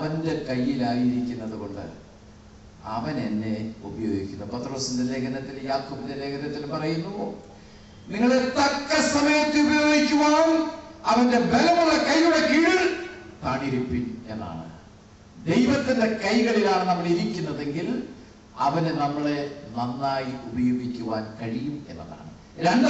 അവന്റെ കയ്യിലായിരിക്കുന്നത് കൊണ്ട് അവൻ എന്നെ ഉപയോഗിക്കുന്നു പത്രോസിന്റെ ലേഖനത്തിൽ യാക്കൂബിന്റെ ലേഖനത്തിൽ പറയുന്നു നിങ്ങളെ തക്ക സമയത്ത് ഉപയോഗിക്കുവാൻ അവന്റെ ബലമുള്ള കൈയുടെ കീഴിൽ താണിരിപ്പിൻ എന്നാണ് ദൈവത്തിന്റെ കൈകളിലാണ് നമ്മൾ ഇരിക്കുന്നതെങ്കിൽ അവന് നമ്മളെ നന്നായി ഉപയോഗിക്കുവാൻ കഴിയും എന്നതാണ് രണ്ട്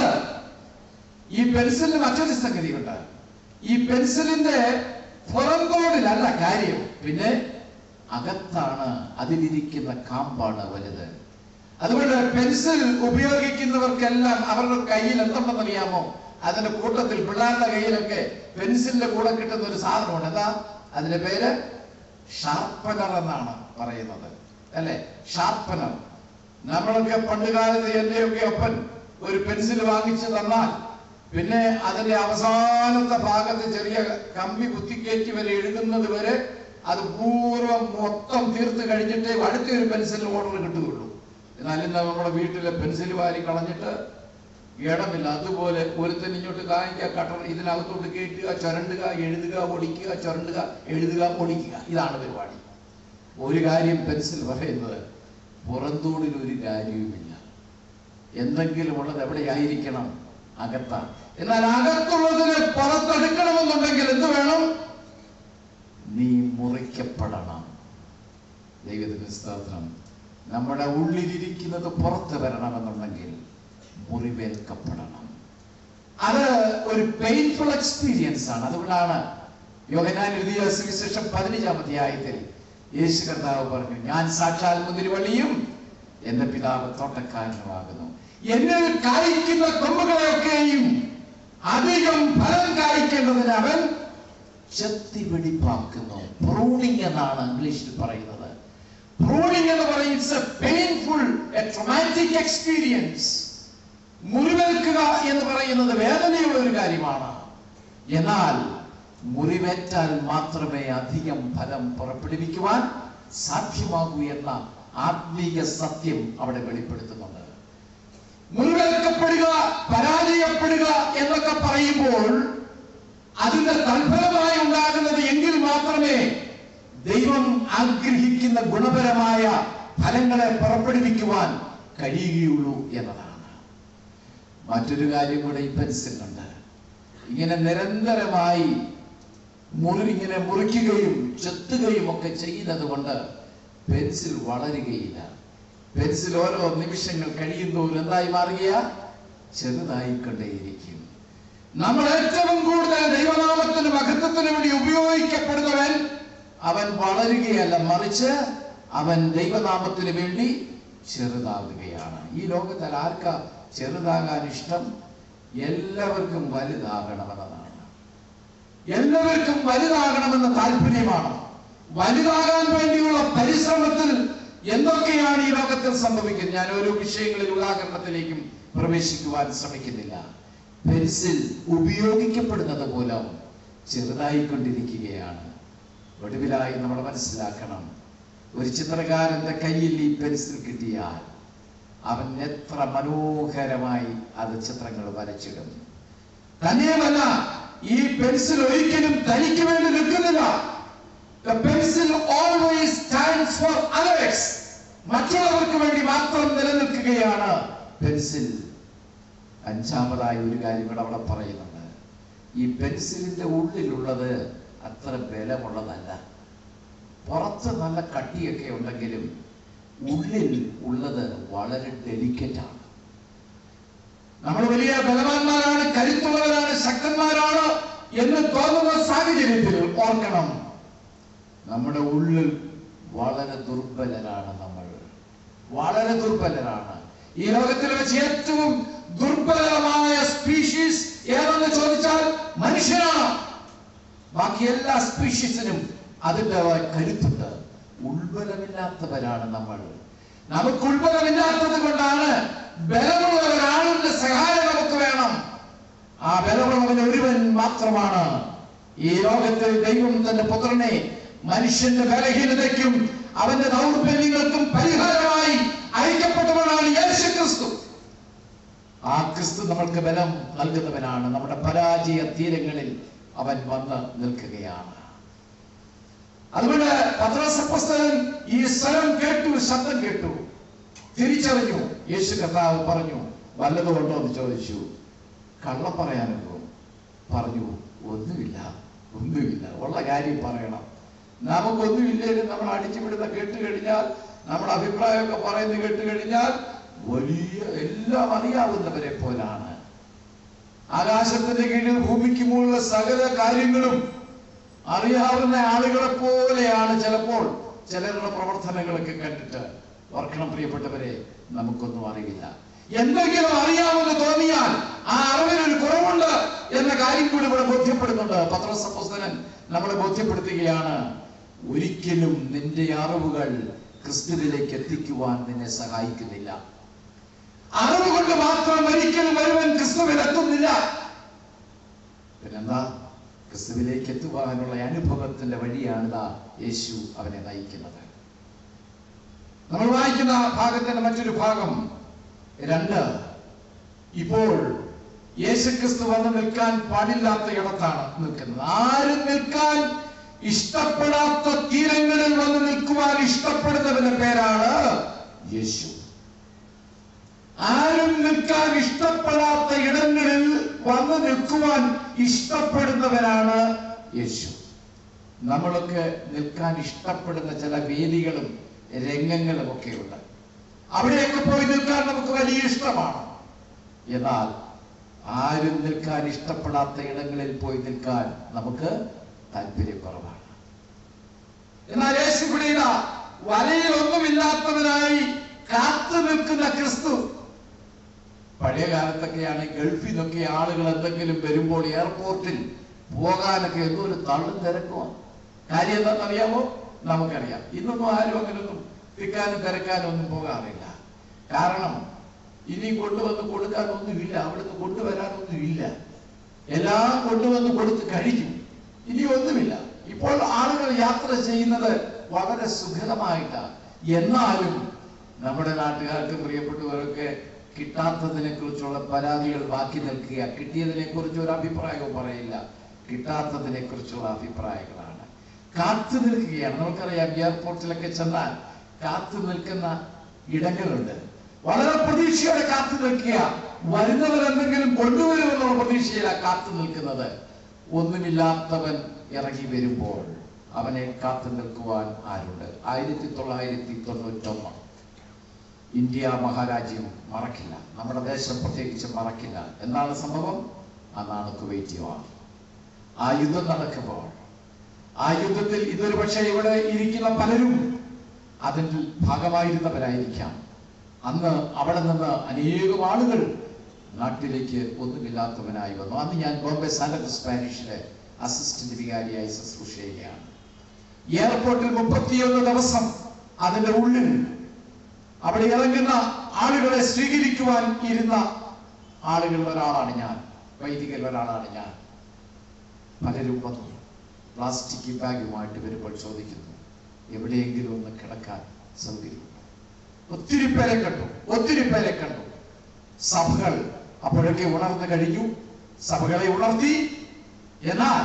ഈ പെൻസിലിന് മറ്റൊരു സംഗതിയുണ്ട് ഈ പെൻസിലിന്റെ പുറംതോടിലല്ല കാര്യം പിന്നെ അകത്താണ് അതിലിരിക്കുന്ന കാമ്പാണ് വലുത് അതുകൊണ്ട് പെൻസിൽ ഉപയോഗിക്കുന്നവർക്കെല്ലാം അവരുടെ കയ്യിൽ എന്തുണ്ടെന്ന് അറിയാമോ അതിന്റെ കൂട്ടത്തിൽ പിള്ളേരുടെ കയ്യിലൊക്കെ പെൻസിലിന്റെ കൂടെ കിട്ടുന്ന ഒരു സാധനമുണ്ട് എന്താ അതിന്റെ പേര് ഷാർപ്പനർ എന്നാണ് പറയുന്നത് അല്ലെ ഷാർപ്പനർ നമ്മളൊക്കെ പണ്ട് കാലത്ത് എന്റെയൊക്കെ ഒപ്പൻ ഒരു പെൻസിൽ വാങ്ങിച്ചു തന്നാൽ പിന്നെ അതിന്റെ അവസാനത്തെ ഭാഗത്ത് ചെറിയ കമ്പി കുത്തിക്കയറ്റി വരെ എഴുതുന്നത് വരെ അത് പൂർവ്വം മൊത്തം തീർത്ത് കഴിഞ്ഞിട്ടേ അടുത്ത ഒരു പെൻസിൽ ഓർഡർ കിട്ടുകയുള്ളൂ എന്നാൽ ഇന്ന് നമ്മുടെ വീട്ടിലെ പെൻസിൽ വാരി കളഞ്ഞിട്ട് ഇടമില്ല അതുപോലെ ഒരുത്തൻ ഇങ്ങോട്ട് കാണിക്കുക കട്ടർ ഇതിനകത്തോട്ട് കയറ്റുക ചുരണ്ടുക എഴുതുക ഒടിക്കുക ചുരണ്ടുക എഴുതുക ഒടിക്കുക ഇതാണ് പരിപാടി ഒരു കാര്യം പെൻസിൽ പറയുന്നത് പുറന്തോടിൽ ഒരു കാര്യവുമില്ല എന്തെങ്കിലും ഉള്ളത് എവിടെയായിരിക്കണം അകത്താണ് എന്നാൽ അകത്തുള്ളതിനെ പുറത്തെടുക്കണമെന്നുണ്ടെങ്കിൽ എന്ത് വേണം നീ മുറിക്കപ്പെടണം ദൈവത്തിന് സ്തോത്രം നമ്മുടെ ഉള്ളിലിരിക്കുന്നത് പുറത്ത് വരണമെന്നുണ്ടെങ്കിൽ മുറിവേൽക്കപ്പെടണം അത് ഒരു പെയിൻഫുൾ എക്സ്പീരിയൻസ് ആണ് അതുകൊണ്ടാണ് യോഹനാൻ എഴുതിയ സുവിശേഷം പതിനഞ്ചാം അധ്യായത്തിൽ യേശു കർത്താവ് പറഞ്ഞു ഞാൻ സാക്ഷാൽ മുന്തിരിവള്ളിയും എന്റെ പിതാവ് തോട്ടക്കാരനുമാകുന്നു എന്നിൽ കായ്ക്കുന്ന കൊമ്പുകളെയൊക്കെയും അധികം ഫലം കായ്ക്കേണ്ടതിന് അവൻ ചെത്തി വെടിപ്പാക്കുന്നു പ്രൂണിങ് എന്നാണ് ഇംഗ്ലീഷിൽ പറയുന്നത് പ്രൂണിങ് എന്ന് പറയുന്നത് a painful a traumatic experience മുറിവേൽക്കുക എന്ന് പറയുന്നത് വേദനയുള്ള ഒരു കാര്യമാണ് എന്നാൽ മുറിവേറ്റാൽ മാത്രമേ അധികം ഫലം പുറപ്പെടുവിക്കുവാൻ സാധ്യമാകൂ എന്ന ആത്മീയ സത്യം അവിടെ വെളിപ്പെടുത്തുന്നുണ്ട് മുറിവേൽക്കപ്പെടുക പരാജയപ്പെടുക എന്നൊക്കെ പറയുമ്പോൾ അതിന്റെ തൽഫലമായി ഉണ്ടാകുന്നത് എങ്കിൽ മാത്രമേ ദൈവം ആഗ്രഹിക്കുന്ന ഗുണപരമായ ഫലങ്ങളെ പുറപ്പെടുവിക്കുവാൻ കഴിയുകയുള്ളൂ എന്നതാണ് മറ്റൊരു കാര്യം കൂടെ ഈ പെൻസിലുണ്ട് ഇങ്ങനെ നിരന്തരമായി മുറി ഇങ്ങനെ മുറിക്കുകയും ചെത്തുകയും ഒക്കെ ചെയ്യുന്നത് കൊണ്ട് പെൻസിൽ വളരുകയില്ല പെൻസിൽ ഓരോ നിമിഷങ്ങൾ കഴിയുന്തോറും എന്തായി മാറുക ചെറുതായിക്കൊണ്ടേയിരിക്കും നമ്മൾ ഏറ്റവും കൂടുതൽ ദൈവനാമത്തിന് മഹത്വത്തിന് വേണ്ടി ഉപയോഗിക്കപ്പെടുന്നവൻ അവൻ വളരുകയല്ല മറിച്ച് അവൻ ദൈവനാമത്തിന് വേണ്ടി ചെറുതാകുകയാണ് ഈ ലോകത്തിൽ ആർക്കാ ചെറുതാകാൻ ഇഷ്ടം എല്ലാവർക്കും വലുതാകണമെന്നതാണ് എല്ലാവർക്കും വലുതാകണമെന്ന താല്പര്യമാണ് വലുതാകാൻ വേണ്ടിയുള്ള പരിശ്രമത്തിൽ എന്തൊക്കെയാണ് ഈ ലോകത്തിൽ സംഭവിക്കുന്നത് ഞാൻ ഓരോ വിഷയങ്ങളിൽ ഉദാഹരണത്തിലേക്കും പ്രവേശിക്കുവാൻ ശ്രമിക്കുന്നില്ല പെൻസിൽ ഉപയോഗിക്കപ്പെടുന്നത് മൂലം ചെറുതായിക്കൊണ്ടിരിക്കുകയാണ് ഒടുവിലായി നമ്മൾ മനസ്സിലാക്കണം ഒരു ചിത്രകാരന്റെ കയ്യിൽ ഈ പെൻസിൽ കിട്ടിയാൽ അവൻ എത്ര മനോഹരമായി അത് ചിത്രങ്ങൾ വരച്ചിടും തന്നെയുമല്ല ഈ പെൻസിൽ ഒരിക്കലും തനിക്ക് വേണ്ടി നിൽക്കുന്നില്ല The pencil always stands for others. മറ്റുള്ളവർക്ക് വേണ്ടി മാത്രം നിലനിൽക്കുകയാണ് പെൻസിൽ അഞ്ചാമതായി ഒരു കാര്യം കൂടെ അവിടെ പറയുന്നുണ്ട് ഈ പെൻസിലിന്റെ ഉള്ളിലുള്ളത് അത്ര ബലമുള്ളതല്ല പുറത്ത് നല്ല കട്ടിയൊക്കെ ഉണ്ടെങ്കിലും ഉള്ളിൽ ഉള്ളത് വളരെ ഡെലിക്കറ്റ് ആണ് നമ്മൾ വലിയ ബലവാന്മാരാണ് കരുത്തുള്ളവരാണ് ശക്തന്മാരാണ് എന്ന് തോന്നുന്ന സാഹചര്യത്തിൽ ഓർക്കണം നമ്മുടെ ഉള്ളിൽ വളരെ ദുർബലരാണ് നമ്മൾ വളരെ ദുർബലരാണ് ഈ ലോകത്തിൽ വെച്ച് ഏറ്റവും ദുർബലമായ സ്പീഷീസ് ഏതെന്ന് ചോദിച്ചാൽ മനുഷ്യനാണ് ബാക്കി എല്ലാ സ്പീഷീസിനും അതിൻ്റെ കരുത്തുണ്ട് ഉൾബലമില്ലാത്തവരാണ് നമ്മൾ നമുക്ക് ഉൾബലമില്ലാത്തത് കൊണ്ടാണ് ബലമുള്ള ഒരാളിന്റെ സഹായം നമുക്ക് വേണം ആ ബലമുള്ളവൻ ഒരുവൻ മാത്രമാണ് ഈ ലോകത്തിൽ ദൈവം തന്റെ പുത്രനെ മനുഷ്യന്റെ ബലഹീനതയ്ക്കും അവന്റെ ദൗർബല്യങ്ങൾക്കും പരിഹാരമായി അയക്കപ്പെട്ടവനാണ് യേശു ക്രിസ്തു ആ ക്രിസ്തു നമ്മൾക്ക് ബലം നൽകുന്നവനാണ് നമ്മുടെ പരാജയ തീരങ്ങളിൽ അവൻ വന്ന് നിൽക്കുകയാണ് അതുകൊണ്ട് പത്രോസപ്പസ്തലൻ ഈ സ്വരം കേട്ടു ശബ്ദം കേട്ടു തിരിച്ചറിഞ്ഞു യേശു കർത്താവ് പറഞ്ഞു വല്ലതും ഉണ്ടോ എന്ന് ചോദിച്ചു കള്ളം പറയാനുണ്ടോ പറഞ്ഞു ഒന്നുമില്ല ഒന്നുമില്ല ഉള്ള കാര്യം പറയണം നമുക്കൊന്നുമില്ലേലും നമ്മൾ അടിച്ചുവിടുന്ന കേട്ട് കഴിഞ്ഞാൽ നമ്മുടെ അഭിപ്രായമൊക്കെ പറയുന്നത് കേട്ട് കഴിഞ്ഞാൽ വലിയ എല്ലാം അറിയാവുന്നവരെ പോലാണ് ആകാശത്തിന്റെ കീഴിൽ ഭൂമിക്ക് മുകളിലെ സകല കാര്യങ്ങളും അറിയാവുന്ന ആളുകളെ പോലെയാണ് ചിലപ്പോൾ ചിലരുടെ പ്രവർത്തനങ്ങളൊക്കെ കണ്ടിട്ട് ഓർക്കണം പ്രിയപ്പെട്ടവരെ നമുക്കൊന്നും അറിയില്ല എന്തെങ്കിലും അറിയാമെന്ന് തോന്നിയാൽ ആ അറിവിനൊരു കുറവുണ്ട് എന്ന കാര്യം കൂടി ഇവിടെ ബോധ്യപ്പെടുന്നുണ്ട് പത്രസപ്പോസ്തനൻ നമ്മളെ ബോധ്യപ്പെടുത്തുകയാണ് ഒരിക്കലും നിന്റെ അറിവുകൾ ക്രിസ്തുവിലേക്ക് എത്തിക്കുവാൻ നിന്നെ സഹായിക്കുന്നില്ല അറിവ് കൊണ്ട് മാത്രം ഒരിക്കലും ഒരുവൻ ക്രിസ്തുവിൽ എത്തുന്നില്ല പിന്നെന്താ ക്രിസ്തുവിലേക്ക് എത്തുവാനുള്ള അനുഭവത്തിന്റെ വഴിയാണിതാ യേശു അവനെ നയിക്കുന്നത് നമ്മൾ വായിക്കുന്ന ഭാഗത്തിന്റെ മറ്റൊരു ഭാഗം രണ്ട് ഇപ്പോൾ യേശുക്രിസ്തു വന്ന് നിൽക്കാൻ പാടില്ലാത്ത ഇടത്താണ് നിൽക്കുന്നത് ആരും നിൽക്കാൻ ഇഷ്ടപ്പെടാത്ത തീരങ്ങളിൽ വന്ന് നിൽക്കുവാൻ ഇഷ്ടപ്പെടുന്നവന്റെ പേരാണ് യേശു ആരും നിൽക്കാൻ ഇഷ്ടപ്പെടാത്ത ഇടങ്ങളിൽ വന്ന് നിൽക്കുവാൻ ഇഷ്ടപ്പെടുന്നവരാണ് യേശു നമ്മളൊക്കെ നിൽക്കാൻ ഇഷ്ടപ്പെടുന്ന ചില വേദികളും രംഗങ്ങളും ഒക്കെ ഉണ്ട് അവിടെയൊക്കെ പോയി നിൽക്കാൻ നമുക്ക് വലിയ ഇഷ്ടമാണ് എന്നാൽ ആരും നിൽക്കാൻ ഇഷ്ടപ്പെടാത്ത ഇടങ്ങളിൽ പോയി നിൽക്കാൻ നമുക്ക് താല്പര്യക്കുറവാണ് എന്നാൽ യേശു ഇവിടെ ഇതാ വലയിൽ ഒന്നുമില്ലാത്തവനായി കാത്തു നിൽക്കുന്ന ക്രിസ്തു പഴയ കാലത്തൊക്കെയാണ് ഗൾഫിൽ നിന്നൊക്കെ ആളുകൾ എന്തെങ്കിലും വരുമ്പോൾ എയർപോർട്ടിൽ പോകാനൊക്കെ എന്തോ ഒരു തള്ളും തിരക്കുമാണ് കാര്യം എന്താണെന്ന് അറിയാമോ നമുക്കറിയാം ഇന്നൊന്നും ആരും അങ്ങനെയൊന്നും തിക്കാനും തിരക്കാനും ഒന്നും പോകാറില്ല കാരണം ഇനി കൊണ്ടുവന്ന് കൊടുക്കാനൊന്നുമില്ല അവിടുന്ന് കൊണ്ടുവരാനൊന്നുമില്ല എല്ലാം കൊണ്ടുവന്ന് കൊടുത്ത് കഴിക്കും ഇനി ഒന്നുമില്ല ഇപ്പോൾ ആളുകൾ യാത്ര ചെയ്യുന്നത് വളരെ സുഖകരമായിട്ടാണ് എന്നാലും നമ്മുടെ നാട്ടുകാർക്ക് പ്രിയപ്പെട്ടവരൊക്കെ കിട്ടാത്തതിനെ കുറിച്ചുള്ള പരാതികൾ ബാക്കി നിൽക്കുക കിട്ടിയതിനെ കുറിച്ച് ഒരു അഭിപ്രായവും പറയില്ല കിട്ടാത്തതിനെ കുറിച്ചുള്ള അഭിപ്രായങ്ങളാണ് കാത്തു നിൽക്കുകയാണ് നമുക്കറിയാം എയർപോർട്ടിലൊക്കെ ചെന്നാൽ കാത്തു നിൽക്കുന്ന ഇടങ്ങളുണ്ട് വളരെ പ്രതീക്ഷയോടെ കാത്തു നിൽക്കുക വരുന്നവർ എന്തെങ്കിലും കൊണ്ടുവരുമെന്നുള്ള പ്രതീക്ഷയിലാണ് കാത്തു നിൽക്കുന്നത് ഒന്നുമില്ലാത്തവൻ ഇറങ്ങി വരുമ്പോൾ അവനെ കാത്തു നിൽക്കുവാൻ ആരുണ്ട് ആയിരത്തി തൊള്ളായിരത്തി തൊണ്ണൂറ്റൊന്ന് ഇന്ത്യ മഹാരാജ്യം മറക്കില്ല നമ്മുടെ ദേശം പ്രത്യേകിച്ച് മറക്കില്ല എന്താണ് സംഭവം അന്നാണ് കുവൈറ്റ് വാർ ആ യുദ്ധം നടക്കുമ്പോൾ ആ യുദ്ധത്തിൽ ഇതൊരു പക്ഷേ ഇവിടെ ഇരിക്കുന്ന പലരും അതിൽ ഭാഗമായിരുന്നവരായിരിക്കാം അന്ന് അവിടെ നിന്ന് അനേകം ആളുകൾ നാട്ടിലേക്ക് ഒന്നുമില്ലാത്തവനായി വന്നു അന്ന് ഞാൻ ബോംബെ സാലത്ത് സ്പാനിഷിലെ അസിസ്റ്റന്റ് വികാരിയായി ശുശ്രൂഷ ചെയ്യുകയാണ് എയർപോർട്ടിൽ മുപ്പത്തിയൊന്ന് ദിവസം അതിന്റെ ഉള്ളിൽ അവിടെ ഇറങ്ങുന്ന ആളുകളെ സ്വീകരിക്കുവാൻ ഇരുന്ന ആളുകളിൽ ഒരാളാണ് ഞാൻ വൈദികരിൽ ഒരാളാണ് ഞാൻ പലരും വന്നു പ്ലാസ്റ്റിക് ബാഗുമായിട്ട് വരുമ്പോൾ ചോദിക്കുന്നു എവിടെയെങ്കിലും ഒന്ന് കിടക്കാൻ സൗകര്യമുണ്ടോ ഒത്തിരി പേരെ കണ്ടു ഒത്തിരി പേരെ കണ്ടു സഭകൾ അപ്പോഴൊക്കെ ഉണർന്നു കഴിഞ്ഞു സഭകളെ ഉണർത്തി എന്നാൽ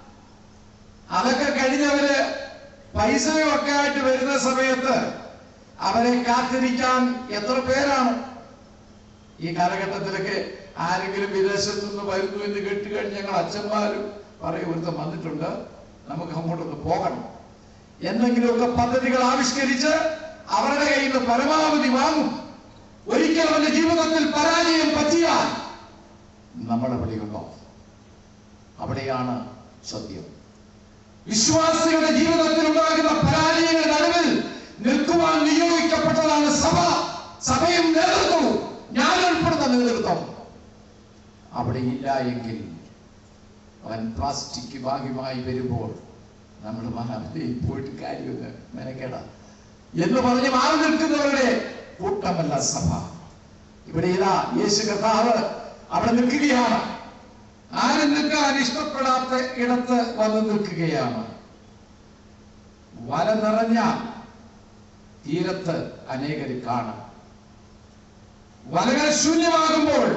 അതൊക്കെ കഴിഞ്ഞവര് പൈസയും ഒക്കെ ആയിട്ട് വരുന്ന സമയത്ത് അവരെ കാത്തിരിക്കാൻ എത്ര പേരാണ് ഈ കാലഘട്ടത്തിലൊക്കെ ആരെങ്കിലും വിദേശത്തു നിന്ന് വരുന്നു എന്ന് കേട്ട് കഴിഞ്ഞ് ഞങ്ങൾ അച്ഛന്മാരും പറയും ഒരുത്തം വന്നിട്ടുണ്ട് നമുക്ക് അങ്ങോട്ടൊന്ന് പോകണം എന്തെങ്കിലുമൊക്കെ പദ്ധതികൾ ആവിഷ്കരിച്ച് അവരുടെ കയ്യിൽ നിന്ന് പരമാവധി വാങ്ങും ഒരിക്കൽ അവന്റെ ജീവിതത്തിൽ പരാജയം പറ്റിയാൽ നമ്മളെ വിളിയുണ്ടോ അവിടെയാണ് സത്യം വിശ്വാസികളുടെ ജീവിതത്തിൽ ഉണ്ടാകുന്ന പരാജയങ്ങളുടെ നടുവിൽ നിൽക്കുവാൻ നിയോഗിക്കപ്പെട്ടതാണ് സഭ സഭയും നേതൃത്വവും ഞാൻ ഉൾപ്പെടുന്ന നേതൃത്വം അവിടെ ഇല്ല എങ്കിൽ അവൻ പ്ലാസ്റ്റിക് ഭാഗ്യമായി വരുമ്പോൾ നമ്മൾ അവന്റെ പോയിട്ട് കാര്യമില്ല മെനക്കേട എന്ന് പറഞ്ഞ് മാറി നിൽക്കുന്നവരുടെ കൂട്ടമല്ല സഭ ഇവിടെ ഇതാ യേശു കർത്താവ് അവിടെ നിൽക്കുകയാണ് ആരും നിൽക്കാൻ ഇഷ്ടപ്പെടാത്ത ഇടത്ത് വന്ന് നിൽക്കുകയാണ് വല നിറഞ്ഞ തീരത്ത് അനേകര് കാണും വലകൾ ശൂന്യമാകുമ്പോൾ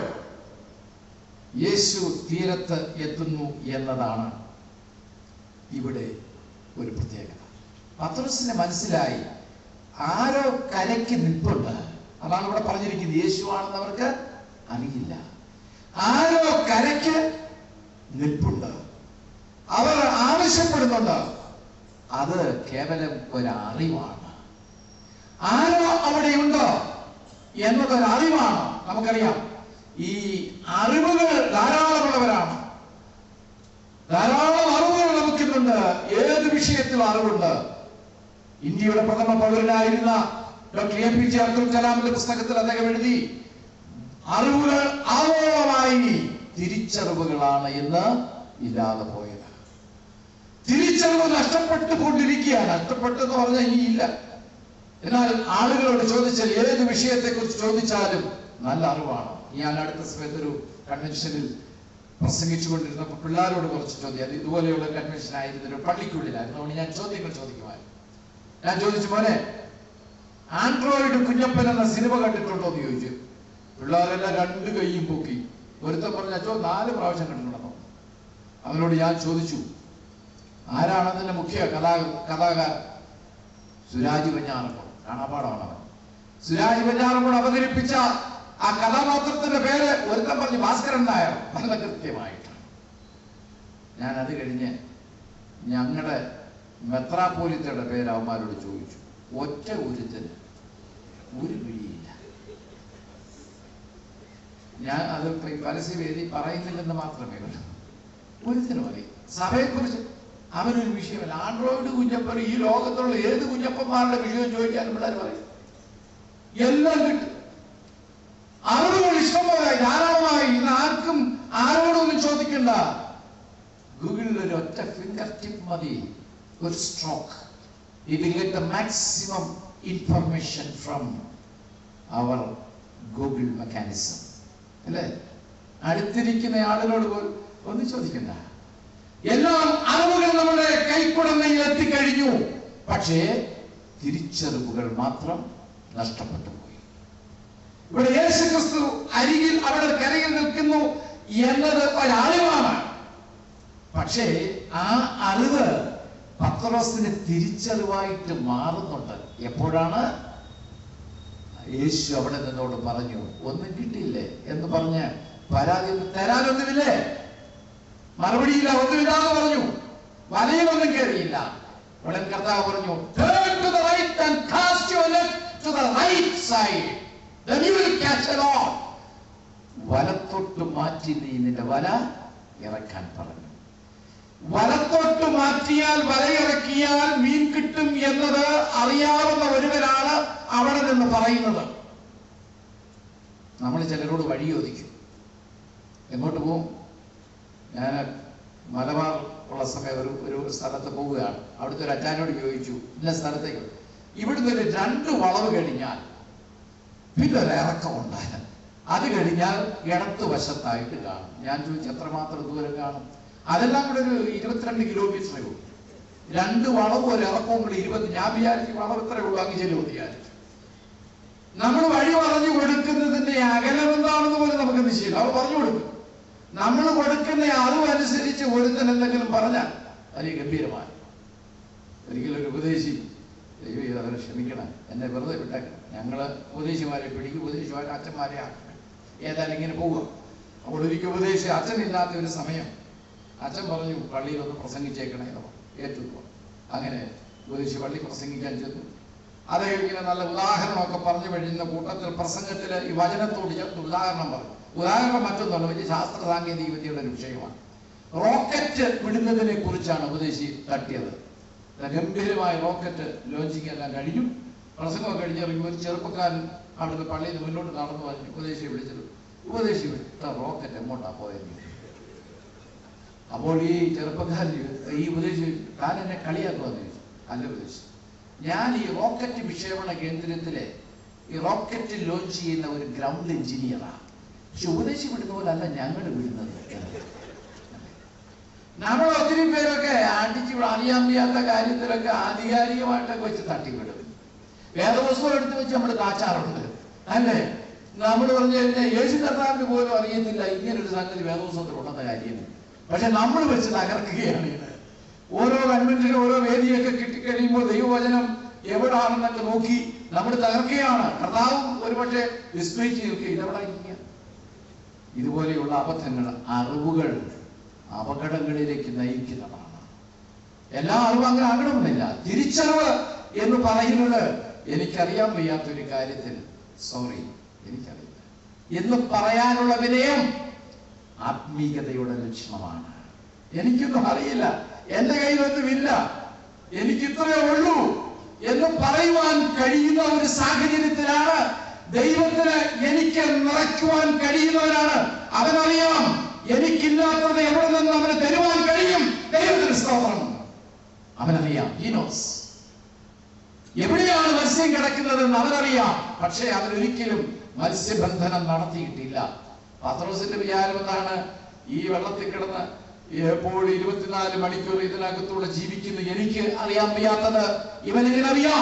യേശു തീരത്ത് എത്തുന്നു എന്നതാണ് ഇവിടെ ഒരു പ്രത്യേകത പത്രോസിന് മനസ്സിലായി ആരോ കരയ്ക്ക് നിൽപ്പുണ്ട് അതാണ് ഇവിടെ പറഞ്ഞിരിക്കുന്നത് യേശുവാണെന്ന് അവർക്ക് അറിയില്ല ആരോ കരയ്ക്ക് നിൽപ്പുണ്ട് അവർ ആവശ്യപ്പെടുന്നുണ്ട് അത് കേവലം ഒരു അറിവാണ് ആരോ അവിടെയുണ്ട് എന്നതൊരു അറിവാണ് നമുക്കറിയാം ഈ അറിവുകൾ ധാരാളമുള്ളവരാണ് ധാരാളം അറിവുകൾ നമുക്കിന്നുണ്ട് ഏത് വിഷയത്തിൽ അറിവുണ്ട് ഇന്ത്യയുടെ പ്രഥമ പൗരനായിരുന്ന doctor A P J Abdul കലാമിന്റെ പുസ്തകത്തിൽ അദ്ദേഹം എഴുതി അറിവുകൾ ആവോളമായി തിരിച്ചറിവുകളാണ് ഇന്ന് ഇല്ലാതെ പോയത് തിരിച്ചറിവ് നഷ്ടപ്പെട്ടു കൊണ്ടിരിക്കുകയാണ് നഷ്ടപ്പെട്ടെന്ന് പറഞ്ഞാൽ ഇനി ഇല്ല എന്നാൽ ആളുകളോട് ചോദിച്ചാൽ ഏത് വിഷയത്തെ കുറിച്ച് ചോദിച്ചാലും നല്ല അറിവാണ് ഞാൻ അടുത്ത സമയത്ത് ഒരു കൺവെൻഷനിൽ പ്രസംഗിച്ചുകൊണ്ടിരുന്നപ്പോൾ പിള്ളേരോട് കുറച്ച് ചോദ്യം അത് ഇതുപോലെയുള്ള കൺവെൻഷൻ ആയിരുന്നു ഒരു പള്ളിക്കുള്ളിലായിരുന്നു അതുകൊണ്ട് ഞാൻ ചോദ്യങ്ങൾ ചോദിക്കുമായിരുന്നു ഞാൻ ചോദിച്ചു മോനെ ആൻഡ്രോയിഡ് കുഞ്ഞപ്പൻ എന്ന സിനിമ കണ്ടിട്ടുണ്ടോ എന്ന് ചോദിച്ചു പിള്ളേരെല്ലാം രണ്ട് കൈയും പൊക്കി ഒരുത്തൻ പറഞ്ഞ അച്ചോ നാല് പ്രാവശ്യം കണ്ടിട്ടുണ്ടെന്നോ അവനോട് ഞാൻ ചോദിച്ചു ആരാണ് അതിന്റെ മുഖ്യ കഥാ കഥാകാരൻ സുരാജ് വെഞ്ഞാറപ്പോൾ കാണാപ്പാടമാണ് അവൻ സുരാജ് വെഞ്ഞാറപ്പോൾ അവതരിപ്പിച്ച ആ കഥാപാത്രത്തിന്റെ പേര് ഒരുത്തൻ പറഞ്ഞു ഭാസ്കരൻ നായർ നല്ല കൃത്യമായിട്ടാണ് ഞാൻ അത് കഴിഞ്ഞ് ഞങ്ങളുടെ മെത്രാപ്പോലിത്തയുടെ പേര് അവന്മാരോട് ചോദിച്ചു ഒറ്റ ഒരുത്തിന് ഒരു പിടിയില്ല ഞാൻ അത് ഇപ്പൊ ഈ പരസ്യവേദി പറയുന്നില്ലെന്ന് മാത്രമേ ഉള്ളൂ ഒരുത്തിന് മതി സഭയെക്കുറിച്ച് അവനൊരു വിഷയമല്ല ആൻഡ്രോയിഡ് കുഞ്ഞപ്പൻ ഈ ലോകത്തുള്ള ഏത് കുഞ്ഞപ്പന്മാരുടെ വിഷയം ചോദിച്ചാലും പിള്ളേർ പറയും എല്ലാം കിട്ടും അറിവുകൾ ഇഷ്ടംപോലെ ധാരാളമായി ഇന്ന് ആർക്കും ആരോടൊന്നും ചോദിക്കണ്ട ഗൂഗിളിൽ ഒരു ഒറ്റ ഫിംഗർ ടിപ്പ് മതി ഒരു stroke you will get the maximum information from our Google mechanism അല്ലേ അടുത്തിരിക്കുന്ന ആളുകളോട് പോലും ഒന്നും ചോദിക്കണ്ട എല്ലാം അറിവുകൾ നമ്മുടെ കൈക്കുടമയിൽ എത്തിക്കഴിഞ്ഞു പക്ഷേ തിരിച്ചറിവുകൾ മാത്രം നഷ്ടപ്പെട്ടു പോയി ഇവിടെ യേശു ക്രിസ്തു അരികിൽ അവിടെ കരയിൽ നിൽക്കുന്നു എന്നത് ഒരറിവാണ് പക്ഷേ ആ അറിവ് പത്രോസിന് തിരിച്ചറിവായിട്ട് മാറുന്നുണ്ട് എപ്പോഴാണ് യേശു അവിടെ നിന്നോട് പറഞ്ഞു ഒന്നും കിട്ടിയില്ലേ എന്ന് പറഞ്ഞ് പരാതി ഒന്നും തരാനൊന്നുമില്ലേ മറുപടിയില്ല ഒന്നുമില്ലാന്ന് പറഞ്ഞു വലയിലൊന്നും കയറിയില്ല ഉടൻ കർത്താവ് പറഞ്ഞു "Turn to the right and cast your net to the right side. Then you will catch a lot." വലത്തോട്ട് മാറ്റി നീ നിന്റെ വല ഇറക്കാൻ പറഞ്ഞു വലത്തോട്ട് മാറ്റിയാൽ വലയിറക്കിയാൽ മീൻ കിട്ടും എന്നത് അറിയാവുന്ന ഒരുവരാണ് അവിടെ നിന്ന് പറയുന്നത് നമ്മൾ ചിലരോട് വഴി ചോദിക്കും എങ്ങോട്ട് പോകും ഞാൻ മലബാർ ഉള്ള സമയം ഒരു ഒരു സ്ഥലത്ത് പോവുകയാണ് അവിടുത്തെ ഒരു അച്ഛനോട് ചോദിച്ചു ഇന്ന സ്ഥലത്തേക്ക് ഇവിടുന്ന് ഒരു രണ്ട് വളവ് കഴിഞ്ഞാൽ പിന്നെ ഒരു ഇറക്കമുണ്ട് അത് കഴിഞ്ഞാൽ ഇടത്ത് വശത്തായിട്ട് കാണും ഞാൻ ചോദിച്ചു എത്രമാത്രം ദൂരം കാണും അതെല്ലാം കൂടെ ഒരു ഇരുപത്തിരണ്ട് കിലോമീറ്ററേ ഉള്ളൂ രണ്ട് വളവും ഒരു ഇറക്കവും കൂടി ഇരുപത് ഞാൻ വിചാരിച്ചു വളവ് ഇത്രേ ഉള്ളൂ അങ്ങ് ചെല്ലുമെന്ന് വിചാരിച്ചു നമ്മൾ വഴി പറഞ്ഞു കൊടുക്കുന്നതിന്റെ അകലം എന്താണെന്ന് പോലും നമുക്ക് നിശ്ചയില്ല അവൾ പറഞ്ഞു കൊടുക്കും നമ്മൾ കൊടുക്കുന്ന അറിവനുസരിച്ച് ഒരുത്തൻ എന്തെങ്കിലും പറഞ്ഞാൽ വലിയ ഗംഭീരമായി ഒരിക്കലും ഒരു ഉപദേശി ദൈവം ഇത് അവരെ ക്ഷമിക്കണം എന്നെ വെറുതെ വിട്ടേക്കണം ഞങ്ങൾ ഉപദേശിമാരെ പിടിക്കും ഉപദേശിമാരെ അച്ഛന്മാരെ ആക്കണം ഏതായാലും ഇങ്ങനെ പോവുക അപ്പോൾ ഒരിക്കൽ ഉപദേശി അച്ഛനില്ലാത്ത ഒരു സമയം അച്ഛൻ പറഞ്ഞു പള്ളിയിൽ ഒന്ന് പ്രസംഗിച്ചേക്കണേ എന്ന് പറഞ്ഞു. ഏറ്റു അങ്ങനെ ഉപദേശി പള്ളി പ്രസംഗിക്കാൻ ചെന്നു അദ്ദേഹം ഇങ്ങനെ നല്ല ഉദാഹരണമൊക്കെ പറഞ്ഞു കഴിയുന്ന കൂട്ടത്തിൽ പ്രസംഗത്തിൽ ഈ വചനത്തോട് ചേർത്ത് ഉദാഹരണം പറഞ്ഞു ഉദാഹരണം മറ്റൊന്നുമല്ല വലിയ ശാസ്ത്ര സാങ്കേതിക വിദ്യയുടെ ഒരു വിഷയമാണ് റോക്കറ്റ് വിടുന്നതിനെ കുറിച്ചാണ് ഉപദേശി തട്ടിയത് നല്ല ഗംഭീരമായ റോക്കറ്റ് ലോഞ്ചിങ് എല്ലാം കഴിഞ്ഞു പ്രസംഗമൊക്കെ കഴിഞ്ഞിറങ്ങി ഒരു ചെറുപ്പക്കാരൻ അവിടുന്ന് പള്ളിയിൽ നിന്ന് മുന്നോട്ട് നടന്നു പറഞ്ഞു ഉപദേശിയെ വിളിച്ചത് ഉപദേശി വിട്ട റോക്കറ്റ് എങ്ങോട്ടാ പോയെന്ന് ചോദിച്ചു. അപ്പോൾ ഈ ചെറുപ്പക്കാരൻ ചോദിച്ചു, ഈ ഉപദേശി ചോദിച്ചു, താൻ എന്നെ കളിയാക്കുമെന്ന് ചോദിച്ചു അല്ല ഉപദേശി ഞാൻ ഈ റോക്കറ്റ് വിക്ഷേപണ കേന്ദ്രത്തിലെ ഈ റോക്കറ്റ് ലോഞ്ച് ചെയ്യുന്ന ഒരു ഗ്രൗണ്ട് എഞ്ചിനീയറാണ് പക്ഷെ ഉപദേശി വിടുന്ന പോലെ അല്ല ഞങ്ങൾ വിടുന്നത് നമ്മൾ ഒത്തിരി പേരൊക്കെ അടിച്ചു അറിയാൻ വയ്യാത്ത കാര്യത്തിലൊക്കെ ആധികാരികമായിട്ടൊക്കെ വെച്ച് തട്ടിവിടും വേദപുസ്തകം എടുത്ത് വെച്ച് നമ്മൾ കാച്ചാറുണ്ട് അല്ലേ നമ്മൾ പറഞ്ഞു കഴിഞ്ഞാൽ യേശു കർത്താവിന് പോലും അറിയത്തില്ല ഇങ്ങനൊരു സംഗതി വേദപുസ്തകത്തിൽ ഉണ്ടെന്ന കാര്യം പക്ഷെ നമ്മൾ വെച്ച് തകർക്കുകയാണ് ഇത് ഓരോ കൺവെൻഷനും ഓരോ വേദിയൊക്കെ കിട്ടിക്കഴിയുമ്പോൾ ദൈവവചനം എവിടാണെന്നൊക്കെ നോക്കി നമ്മൾ തകർക്കുകയാണ് കർത്താവും ഒരുപക്ഷെ വിസ്മയിച്ച് നിൽക്കുക ഇതെവിടെ ഇരിക്കുക ഇതുപോലെയുള്ള അബദ്ധങ്ങൾ അറിവുകൾ അപകടങ്ങളിലേക്ക് നയിക്കുന്നതാണ് എല്ലാ അറിവും അങ്ങനെ ആകണമെന്നില്ല തിരിച്ചറിവ് എന്ന് പറയുന്നത് എനിക്കറിയാൻ വയ്യാത്തൊരു കാര്യത്തിൽ സോറി എനിക്കറിയില്ല എന്ന് പറയാനുള്ള വിനയം ആത്മീയതയുടെ ലക്ഷണമാണ് എനിക്കൊന്നും അറിയില്ല എന്റെ കയ്യിലൊന്നുമില്ല എനിക്ക് ഇത്രയേ ഉള്ളൂ എന്ന് പറയുവാൻ കഴിയുന്ന ഒരു സാഹചര്യത്തിലാണ് ദൈവത്തിന് എനിക്ക് നിറയ്ക്കുവാൻ കഴിയുന്നവനാണ് അവനറിയാം എനിക്കില്ലാത്തത് എവിടെ നിന്ന് അവന് തരുവാൻ കഴിയും ദൈവത്തിന് സ്തോത്രം അവനറിയാം ഹീനോസ് എവിടെയാണ് മത്സ്യം കിടക്കുന്നതെന്ന് അവനറിയാം പക്ഷേ അവനൊരിക്കലും മത്സ്യബന്ധനം നടത്തിയിട്ടില്ല പത്രോസിന്റെ വിചാരം എന്താണ് ഈ വെള്ളത്തിൽ കിടന്ന് എപ്പോൾ ഇരുപത്തിനാല് മണിക്കൂർ ഇതിനകത്തൂടെ ജീവിക്കുന്ന എനിക്ക് അറിയാൻ വയ്യാത്തത് ഇവൻ ഇതിനറിയാം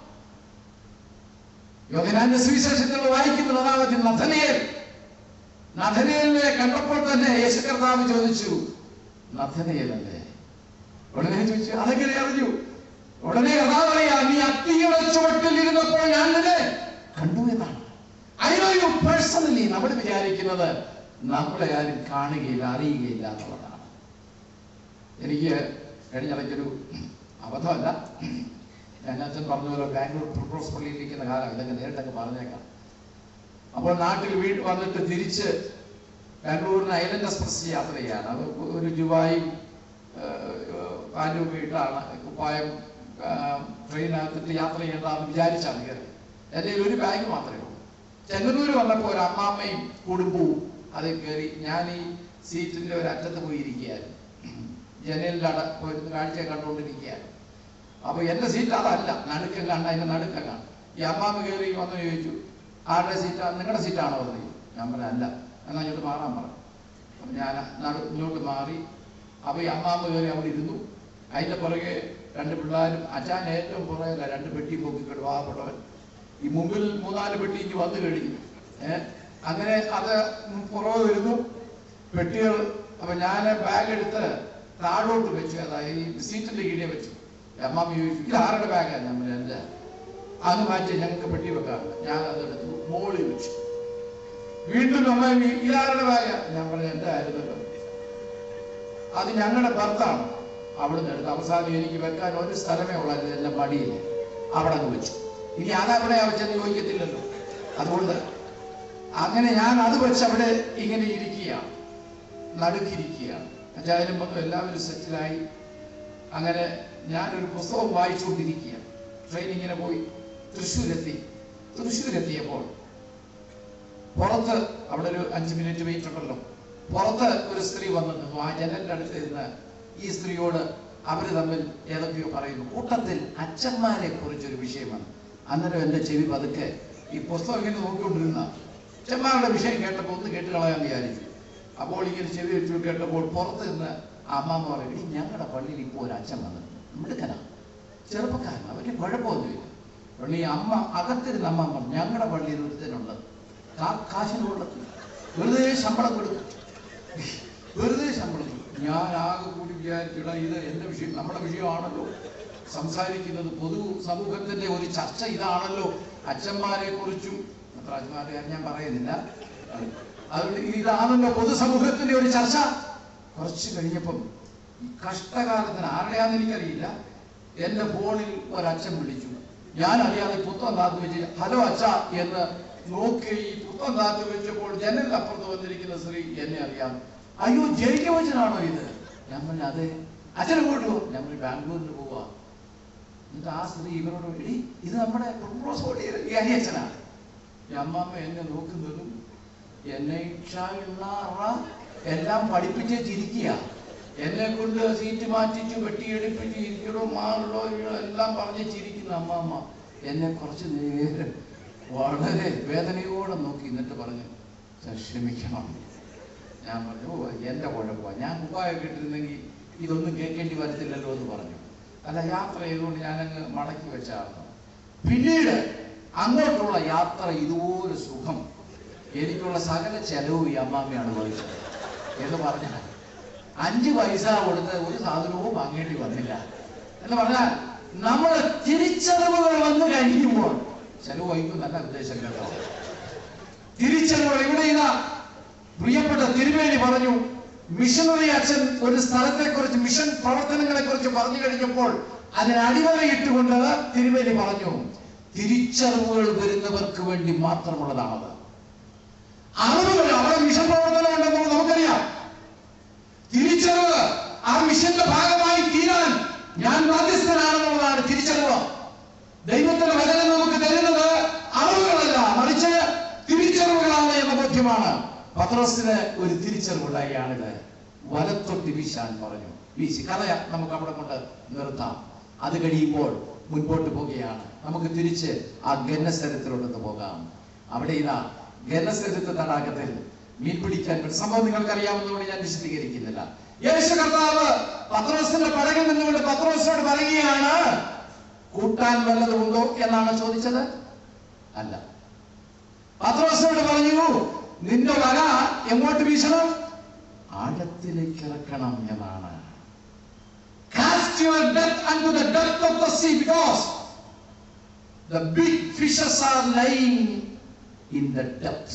യോഹനാന്റെ സുവിശേഷത്തിൽ വായിക്കുന്നത് ഒന്നാമത്തെ നഥനയേൽ നഥനയേലിനെ കണ്ടപ്പോൾ തന്നെ യേശു കർത്താവ് ചോദിച്ചു നഥനയേലല്ലേ ഉടനെ ചോദിച്ചു അതെങ്ങനെ അറിഞ്ഞു ഉടനെ കർത്താവ് പറയാ നീ അത്തിയുടെ ചുവട്ടിൽ ഇരുന്നപ്പോൾ ഞാൻ നിന്നെ കണ്ടു എന്നാണ് ഐ നോ യു പേഴ്സണലി നമ്മൾ വിചാരിക്കുന്നത് നമ്മളെ ആരും കാണുകയില്ല അറിയുകയില്ല എന്നുള്ളതാണ് എനിക്ക് കഴിഞ്ഞ ഇടയ്ക്കൊരു അബദ്ധമല്ല ഞാൻ അച്ഛൻ പറഞ്ഞ പോലെ ബാംഗ്ലൂർ പ്രിപ്രോസ് പള്ളിയിൽ ഇരിക്കുന്ന കാലം ഇതൊക്കെ നേരിട്ടൊക്കെ പറഞ്ഞേക്കാം അപ്പോൾ നാട്ടിൽ വീട് വന്നിട്ട് തിരിച്ച് ബാംഗ്ലൂരിന് ഐലൻഡ് എക്സ്പ്രസ് യാത്ര ചെയ്യാണ് അത് ഒരു ജുവായും പാലും വീട്ടാണ് കുപ്പായം ട്രെയിനകത്തിട്ട് യാത്ര ചെയ്യേണ്ടതെന്ന് വിചാരിച്ചാണ് കയറി എൻ്റെ കയ്യിൽ ഒരു ബാഗ് മാത്രമേ ഉള്ളൂ ചെങ്ങന്നൂർ വന്നപ്പോൾ ഒരു അമ്മാമ്മയും കുടുംബവും അതിൽ കയറി ഞാൻ ഈ സീറ്റിന്റെ ഒരു അറ്റത്ത് പോയി ഇരിക്കുകയായിരുന്നു ജനലിൻ്റെ അട പോയിരുന്ന് കാഴ്ച കണ്ടുകൊണ്ടിരിക്കുകയായിരുന്നു അപ്പൊ എന്റെ സീറ്റ് അതല്ല നടുക്കം കണ്ട അതിന്റെ നടുക്കം കാണും ഈ അമ്മാമ്മ കയറി വന്ന് ചോദിച്ചു ആരുടെ സീറ്റാ നിങ്ങളുടെ സീറ്റാണോ എന്ന് ചോദിച്ചു ഞാൻ പറഞ്ഞു അല്ല എന്നാ ഇങ്ങോട്ട് മാറാൻ പറഞ്ഞു അപ്പൊ ഞാൻ നടു ഇങ്ങോട്ട് മാറി അപ്പൊ ഈ അമ്മാമ്മ കയറി അവിടെ ഇരുന്നു അതിന്റെ പുറകെ രണ്ട് പിള്ളേരും അച്ഛൻ ഏറ്റവും പുറകില്ല രണ്ട് പെട്ടിയും പൊക്കിക്കൊണ്ട് പാവപ്പെട്ടവൻ ഈ മുമ്പിൽ മൂന്നാല് പെട്ടി ഇനി വന്നു കഴിഞ്ഞു ഏഹ് അങ്ങനെ അത് പുറകെ വരുന്നു പെട്ടികൾ അപ്പൊ ഞാൻ ബാഗ് എടുത്ത് താഴോട്ട് വെച്ചു അതായത് ഈ സീറ്റിന്റെ കീഴെ വെച്ചു അമ്മാമ്മ ചോദിച്ചു ഇത് ആരുടെ ബാഗാണ് നമ്മൾ എൻ്റെ അത് മാറ്റി ഞങ്ങൾക്ക് പെട്ടി വെക്കാം ഞാൻ അതെടുത്തു മോളിൽ വെച്ചു വീണ്ടും അമ്മ ഇതാരുടെ ബാഗാ ഞാൻ പറഞ്ഞു എൻ്റെ ആയിരുന്നല്ലോ അത് ഞങ്ങളുടെ ഭർത്താണ് അവിടുന്ന് എടുത്ത് അവസാനം എനിക്ക് വെക്കാൻ ഒരു സ്ഥലമേ ഉള്ളത് എൻ്റെ മടിയിൽ അവിടെ അങ്ങ് വെച്ചു ഇനി അതവിടെ വെച്ചെന്ന് ചോദിക്കത്തില്ലല്ലോ അതുകൊണ്ട് അങ്ങനെ ഞാൻ അത് വെച്ച് അവിടെ ഇങ്ങനെ ഇരിക്കുകയാണ് നടുക്കിരിക്കുകയാണ് അച്ചായനും വന്നു എല്ലാവരും സെറ്റിലായി അങ്ങനെ ഞാനൊരു പുസ്തകം വായിച്ചുകൊണ്ടിരിക്കുകയാണ് ട്രെയിൻ ഇങ്ങനെ പോയി തൃശ്ശൂരെത്തി തൃശ്ശൂരെത്തിയപ്പോൾ പുറത്ത് അവിടെ ഒരു അഞ്ച് മിനിറ്റ് വെയിറ്റ് ഉണ്ടല്ലോ പുറത്ത് ഒരു സ്ത്രീ വന്നു നിന്നു ആ ജനലിന്റെ അടുത്ത് ഇരുന്ന് ഈ സ്ത്രീയോട് അവര് തമ്മിൽ ഏതൊക്കെയോ പറയുന്നു കൂട്ടത്തിൽ അച്ഛന്മാരെ കുറിച്ചൊരു വിഷയമാണ് അന്നേരം എൻ്റെ ചെവി പതുക്കെ ഈ പുസ്തകം ഇങ്ങനെ നോക്കിക്കൊണ്ടിരുന്ന അച്ഛന്മാരുടെ വിഷയം കേട്ടപ്പോൾ ഒന്ന് കേട്ട് കളയാൻ വിചാരിച്ചു അപ്പോൾ ഇങ്ങനെ ചെവി വെച്ചു കേട്ടപ്പോൾ പുറത്ത് നിന്ന് അമ്മാമ്മ പറയും "എടീ, ഞങ്ങളുടെ പള്ളിയിൽ ഇപ്പോൾ ഒരു അച്ഛൻ വന്നു മിടുക്കനാ ചെറുപ്പക്കാരൻ അവന് കുഴപ്പമൊന്നുമില്ല ഉടനെ ഈ അമ്മ അകത്തിരുന്ന് അമ്മ പറഞ്ഞു ഞങ്ങളുടെ പള്ളിയിൽ ഒരുത്തനുണ്ട് കാ- കാശിനുള്ളത് വെറുതെ ശമ്പളം കൊടുക്കും വെറുതെ ശമ്പളം കൊടുക്കും ഞാൻ ആകെ കൂടി വിചാരിച്ചിട ഇത് എൻ്റെ വിഷയം നമ്മുടെ വിഷയമാണല്ലോ സംസാരിക്കുന്നത് പൊതു സമൂഹത്തിന്റെ ഒരു ചർച്ച ഇതാണല്ലോ അച്ഛന്മാരെ കുറിച്ചും അത്ര അച്ഛന്മാരെ കാര്യം ഞാൻ പറയുന്നില്ല അതുകൊണ്ട് ഇതാണല്ലോ പൊതുസമൂഹത്തിന്റെ ഒരു ചർച്ച കുറച്ച് കഴിഞ്ഞപ്പം ഈ കഷ്ടകാലത്തിന് ആരുടെയാന്ന് എനിക്കറിയില്ല എന്റെ ഫോണിൽ ഒരച്ഛൻ വിളിച്ചു ഞാൻ അറിയാതെ പുത്തം താത്ത് വെച്ച് ഹലോ അച്ഛ എന്ന് നോക്കി ഈ പുത്തം താത്ത് വെച്ചപ്പോൾ ജനലിനപ്പുറത്ത് വന്നിരിക്കുന്ന സ്ത്രീ എന്നെ അറിയാം അയ്യോ ജയിക്കവച്ചനാണോ ഇത് ഞാൻ പറഞ്ഞു അതെ അച്ഛനെ പോയിട്ട് ഞങ്ങൾ ബാംഗ്ലൂരിൽ പോവാ എന്നിട്ട് ആ സ്ത്രീ ഇവരോട് എടി ഇത് നമ്മുടെ കുടുംബോസോടിയ ഈ അനിയച്ഛനാണ് ഈ അമ്മാമ്മ എന്നെ നോക്കുന്നതും എന്നെ ഇക്ഷാള്ള എല്ലാം പഠിപ്പിച്ച് ചിരിക്കുക എന്നെ കൊണ്ട് സീറ്റ് മാറ്റിച്ച് വെട്ടിയെടുപ്പിച്ച് ഇരിക്കണോ മാറണോ ഇങ്ങടോ എല്ലാം പറഞ്ഞ് ചിരിക്കുന്ന അമ്മാമ്മ എന്നെ കുറച്ച് നേരം വളരെ വേദനയോടെ നോക്കി എന്നിട്ട് പറഞ്ഞു "സർ, ക്ഷമിക്കണം ഞാൻ പറഞ്ഞു "ഓ, എന്റെ കുഴപ്പമാണ് ഞാൻ കുപ്പായൊക്കെ ഇട്ടിരുന്നെങ്കിൽ ഇതൊന്നും കേൾക്കേണ്ടി വരത്തില്ലല്ലോ എന്ന് പറഞ്ഞു അല്ല യാത്ര ചെയ്തുകൊണ്ട് ഞാനങ്ങ് മടക്കി വെച്ചാണ് പിന്നീട് അങ്ങോട്ടുള്ള യാത്ര ഇതുപോലെ സുഖം എനിക്കുള്ള സകല ചെലവും ഈ അമ്മാമ്മയാണ് വഹിച്ചത് എന്ന് പറഞ്ഞാൽ അഞ്ച് പൈസ കൊടുത്ത് ഒരു സാധനവും വാങ്ങേണ്ടി വന്നില്ല എന്ന് പറഞ്ഞാൽ നമ്മൾ തിരിച്ചറിവുകൾ വന്നു കഴിയുമ്പോൾ ചെലവായിക്കും നല്ല ഉദ്ദേശം കേട്ടോ തിരിച്ചറിവുകൾ ഇവിടെ ഇതാ പ്രിയപ്പെട്ട തിരുവേണി പറഞ്ഞു മിഷണറി അച്ഛൻ ഒരു സ്ഥലത്തെക്കുറിച്ച് മിഷൻ പ്രവർത്തനങ്ങളെ കുറിച്ച് പറഞ്ഞു കഴിഞ്ഞപ്പോൾ അതിന് അടിവരയിട്ടുകൊണ്ട് തിരുവേണി പറഞ്ഞു തിരിച്ചറിവുകൾ വരുന്നവർക്ക് വേണ്ടി മാത്രമുള്ളതാണത് അറിവുകൾ അവിടെ മിഷൻ പ്രവർത്തനം ഉണ്ടെന്നുള്ളത് നമുക്കറിയാം തിരിച്ചറിവ് ആ മിഷന്റെ ഭാഗമായി തീരാൻ ഞാൻ ബാധ്യസ്ഥനാണെന്നുള്ളതാണ് തിരിച്ചറിവ് ദൈവത്തിന്റെ വചനം നമുക്ക് തരുന്നത് അറിവുകളല്ല മറിച്ച് തിരിച്ചറിവുകളാണ് എന്ന ബോധ്യമാണ് പത്രോസിന് ഒരു തിരിച്ചറിവുണ്ടായാണിത് വലത്തൊട്ടി വീശാൻ പറഞ്ഞു വീശി കഥ നമുക്ക് അവിടെ കൊണ്ട് നിർത്താം അത് കഴിയുമ്പോൾ മുൻപോട്ട് പോവുകയാണ് നമുക്ക് തിരിച്ച് ആ ഗന്നസ്ഥലത്തിലോട്ടൊന്ന് പോകാം അവിടെ ഇതാ ഗന്നസ്ഥലത്ത് തടാകത്തിൽ മീൻ പിടിക്കാൻ പറ്റും സംഭവം നിങ്ങൾക്ക് അറിയാവുന്നതുകൊണ്ട് ഞാൻ വിശദീകരിക്കുന്നില്ല യേശു കർത്താവ് പത്രോസിന്റെ പടകിൽ നിന്നുകൊണ്ട് പത്രോസിനോട് പറയുകയാണ് കൂട്ടാൻ വല്ലതുമുണ്ടോ എന്നാണ് ചോദിച്ചത് അല്ല പത്രോസിനോട് പറഞ്ഞു നിന്റെ വല എങ്ങോട്ട് വീശണം ആഴത്തിലേക്ക് ഇറക്കണം എന്നാണ് Cast your net unto the depth of the sea because the big fishes are lying in the depth.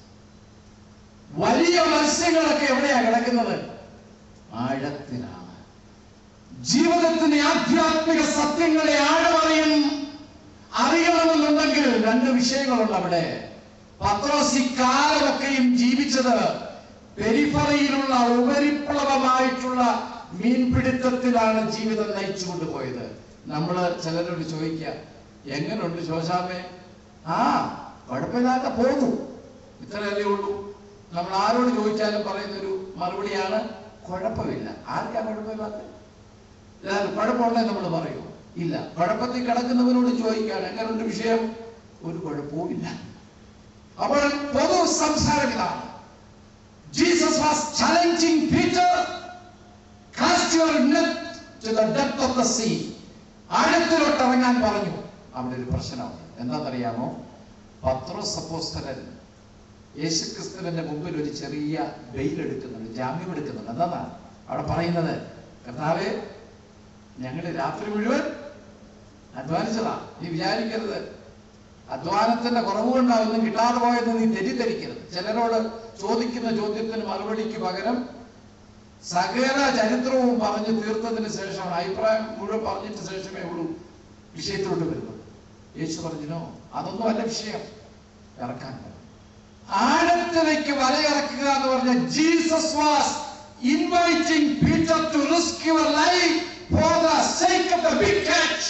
വലിയ മത്സ്യങ്ങളൊക്കെ എവിടെയാ കിടക്കുന്നത് ആഴത്തിലാണ് ജീവിതത്തിന്റെ ആധ്യാത്മിക സത്യങ്ങളെ ആഴമറിയും അറിയണമെന്നുണ്ടെങ്കിൽ രണ്ട് വിഷയങ്ങളുണ്ട് അവിടെ പത്രോസ് ഈ കാലമൊക്കെയും ജീവിച്ചത് പെരിഫറിയിലുള്ള ഉപരിപ്ലവമായിട്ടുള്ള മീൻപിടുത്തത്തിലാണ് ജീവിതം നയിച്ചു കൊണ്ടുപോയത് നമ്മള് ചിലരോട് ചോദിക്കുക എങ്ങനെയുണ്ട് ശോശാമേ ആ കുഴപ്പമില്ലാതെ പോന്നു ഇത്രയല്ലേ ഉള്ളൂ നമ്മൾ ആരോട് ചോദിച്ചാലും പറയുന്ന ഒരു മറുപടിയാണ് കുഴപ്പമില്ല ആർക്കാ കുഴപ്പമില്ലാത്ത കുഴപ്പമുണ്ടെന്ന് നമ്മൾ പറയൂ ഇല്ല കുഴപ്പത്തിൽ കിടക്കുന്നവരോട് ചോദിക്കുകയാണ് എങ്ങനെയുണ്ട് വിഷയം ഒരു കുഴപ്പവുമില്ല അപ്പോൾ പൊതു സംസാരം ഇതാണ് Jesus was challenging Peter cast your net to the depth of the sea ആഴത്തിലോട്ട് ഇറങ്ങാൻ പറഞ്ഞു അവിടെ ഒരു പ്രശ്നമുണ്ട് എന്താണെന്നറിയാമോ പത്രോസ് അപ്പോസ്തലൻ യേശുക്രിസ്തുവിന്റെ മുമ്പിൽ ഒരു ചെറിയ ബെയിൽ എടുക്കുന്നുണ്ട് ജാമ്യം എടുക്കുന്നുണ്ട് എന്താണ് അവിടെ പറയുന്നത് കർത്താവേ ഞങ്ങൾ രാത്രി മുഴുവൻ അധ്വാനിച്ചതാ നീ വിചാരിക്കരുത് അധ്വാനത്തിന്റെ കുറവ് കൊണ്ടാവുന്നു കിട്ടാതെ പോയെന്ന് നീ തെറ്റിദ്ധരിക്കരുത് ചിലരോട് ചോദിക്കുന്ന ചോദ്യത്തിന് മറുപടിക്ക് പകരം സകല ചരിത്രവും പറഞ്ഞു തീർത്തതിന് ശേഷം അഭിപ്രായം മുഴുവൻ പറഞ്ഞിട്ട് ശേഷമേ ഉള്ളൂ വിഷയത്തിലോട്ട് വരുന്നത് യേശു പറഞ്ഞിനോ അതൊന്നും അല്ല വിഷയം ഇറക്കാൻ പറഞ്ഞു. ആഴത്തിലേക്ക് വലയിറക്കുക എന്ന് പറഞ്ഞ Jesus was inviting Peter to risk your life for the sake of the big catch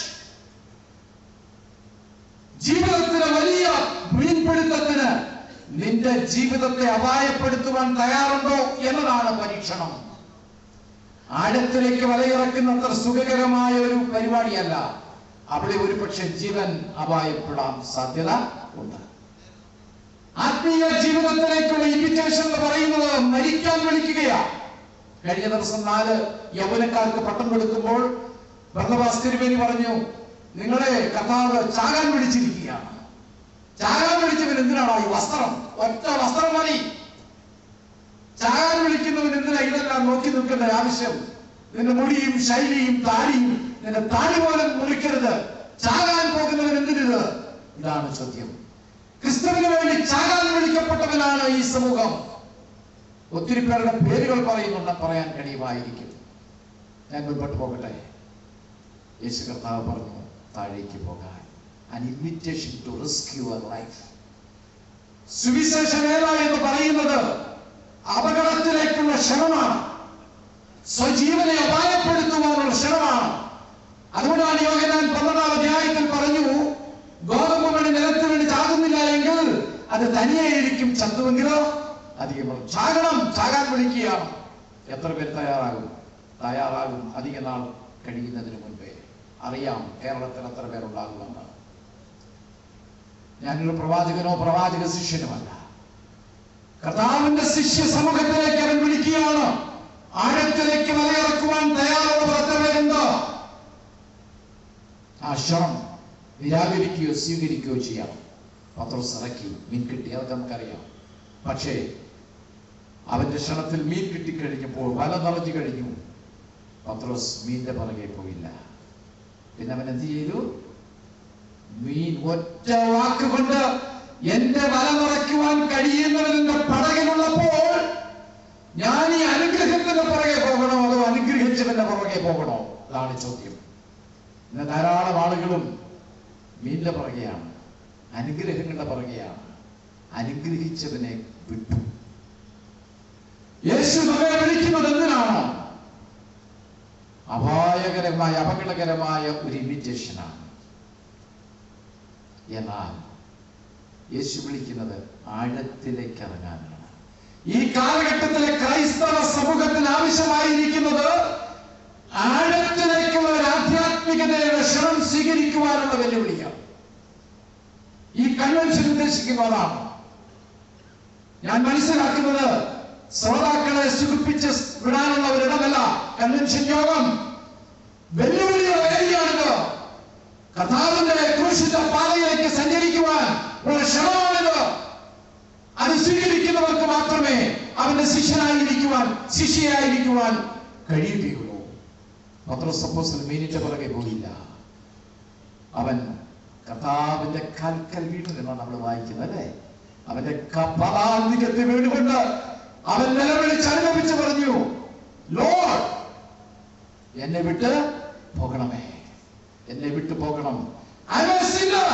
ജീവിതത്തിലെ വലിയ മീൻപിടുത്തത്തിന് നിന്റെ ജീവിതത്തെ അപായപ്പെടുത്തുവാൻ തയ്യാറുണ്ടോ എന്നതാണ് പരീക്ഷണം ആഴത്തിലേക്ക് വലയിറക്കുന്നത്ര സുഖകരമായ ഒരു പരിപാടിയല്ല അവിടെ ഒരു പക്ഷെ ജീവൻ അപായപ്പെടാൻ സാധ്യത ഉണ്ട് ആത്മീയ ജീവിതത്തിലേക്കുള്ള ഇൻവിറ്റേഷൻ എന്ന് പറയുന്നത് മരിക്കാൻ വിളിക്കുകയാണ് കഴിഞ്ഞ ദിവസം നാല് യൗവനക്കാർക്ക് പട്ടം കൊടുക്കുമ്പോൾ ഭർണവാസ് തിരുവേനി പറഞ്ഞു നിങ്ങളെ കർത്താവ് ചാകാൻ വിളിച്ചിരിക്കുകയാണ് ചാകാൻ വിളിച്ചവൻ എന്തിനാണോ ഈ വസ്ത്രം ഒറ്റ വസ്ത്രം മതി ചാകാൻ വിളിക്കുന്നവൻ എന്തിനാ ഇതെല്ലാം നോക്കി നിൽക്കേണ്ട ആവശ്യം നിന്റെ മുടിയും ശൈലിയും താടിയും നിന്റെ താടി പോലും മുറിക്കരുത് ചാകാൻ പോകുന്നവൻ എന്തിനിത് ഇതാണ് ചോദ്യം ക്രിസ്തുവിന് വേണ്ടി ചാകാൻ വിളിക്കപ്പെട്ടവനാണ് ഈ സമൂഹം ഒത്തിരി പേരുടെ പേരുകൾ പറയുന്നുണ്ട് പറയാൻ കഴിയുമായിരിക്കും ഞാൻ മുൻപോട്ട് പോകട്ടെ യേശു കർത്താവ് പറഞ്ഞു താഴേക്ക് പോകാൻ an invitation to rescue your life സുവിശേഷ വേല എന്ന് പറയുന്നത് അപകടത്തിലേക്കുള്ള ക്ഷണമാണ് സ്വജീവനെ അപായപ്പെടുത്തുവാനുള്ള ക്ഷണമാണ് അതുകൊണ്ടാണ് യോഗനാൻ പന്ത്രണ്ടാം അധ്യായത്തിൽ പറഞ്ഞു ഗോതമ്പ് മണി നിലത്ത് വേണ്ടി ചാകുന്നില്ല എങ്കിൽ അത് തനിയെ ഇരിക്കും ചത്തുവെങ്കിലോ അധികം വരും. ചാകണം ചാകാൻ വിളിക്കുകയാണ് എത്ര പേര് തയ്യാറാകും തയ്യാറാകും അധിക നാൾ കഴിയുന്നതിന് മുൻപേ അറിയാം കേരളത്തിൽ എത്ര പേരുണ്ടാകുമെന്ന് ഞാനൊരു പ്രവാചകനോ പ്രവാചക ശിഷ്യനുമല്ല കർത്താവിന്റെ ശിഷ്യ സമൂഹത്തിലേക്ക് അവൻ വിളിക്കുകയാണ് ആഴത്തിലേക്ക് വലയിറക്കുവാൻ തയ്യാറുള്ളവർ എത്ര പേരുണ്ട് ആ ക്ഷണം നിരാകരിക്കുകയോ സ്വീകരിക്കുകയോ ചെയ്യാം പത്രോസ് ഇറക്കി മീൻ കിട്ടി അതൊക്കെ നമുക്കറിയാം പക്ഷേ അവന്റെ ക്ഷണത്തിൽ മീൻ കിട്ടിക്കഴിഞ്ഞപ്പോൾ വല നിറഞ്ഞു കഴിഞ്ഞു പത്രോസ് മീനിന്റെ പുറകെ പോയില്ല പിന്നെ അവൻ എന്ത് ചെയ്തു മീൻ ഒറ്റ വാക്കുകൊണ്ട് എന്റെ വല നിറയ്ക്കുവാൻ കഴിയുന്നവന്റെ പടകിലുള്ളപ്പോൾ ഞാൻ ഈ അനുഗ്രഹത്തിന്റെ പുറകെ പോകണോ അതോ അനുഗ്രഹിച്ചവന്റെ പുറകെ പോകണോ അതാണ് ചോദ്യം ഇന്ന് ധാരാളം ആളുകളും മീനിന്റെ പുറകെയാണ് അനുഗ്രഹങ്ങളുടെ പുറകെയാണ് അനുഗ്രഹിച്ചവനെ വിട്ടു യേശു നമ്മെ വിളിക്കുന്നത് എന്തിനാണ് അപായകരമായ അപകടകരമായ ഒരു ഇമിറ്റേഷനാണ് എന്നാൽ യേശു വിളിക്കുന്നത് ആഴത്തിലേക്ക് ഇറങ്ങാനാണ് ഈ കാലഘട്ടത്തിലെ ക്രൈസ്തവ സമൂഹത്തിന് ആവശ്യമായിരിക്കുന്നത് ആഴത്തിലേക്കുള്ള ഒരു ആധ്യാത്മികതയുടെ ക്ഷണം സ്വീകരിക്കുവാനുള്ള വെല്ലുവിളിയാണ് ഈ കൺവെൻഷൻ ഉദ്ദേശിക്കുന്നതാണ് ഞാൻ മനസ്സിലാക്കുന്നത് ശ്രോതാക്കളെ സുഖിപ്പിച്ച് വിടാനുള്ള ഒരിടമല്ല കൺവെൻഷൻ യോഗം വെല്ലുവിളിയുടെ വേദിയാണിത് കഥാവിന്റെ ക്രൂശിച്ച പാതയിലേക്ക് സഞ്ചരിക്കുവാൻ ഉള്ള ക്ഷണമാണിത് അത് സ്വീകരിക്കുന്നവർക്ക് മാത്രമേ അവന്റെ ശിഷ്യനായിരിക്കുവാൻ ശിഷ്യയായിരിക്കുവാൻ കഴിയുകയുള്ളൂ പത്രോസപ്പോസിൽ മീനിന്റെ പുറകെ പോയില്ല അവൻ കർത്താവിന്റെ കൽക്കൽ വീട്ടിൽ നിന്നാണ് നമ്മൾ വായിക്കുന്നത് അല്ലേ അവന്റെ കപാലാന്തികത്തിൽ വീണുകൊണ്ട് അവൻ നിലവിളിച്ച് അനുഭവിച്ച് പറഞ്ഞു ലോഡ് എന്നെ വിട്ട് പോകണമേ എന്നെ വിട്ടു പോകണം I am a sinner.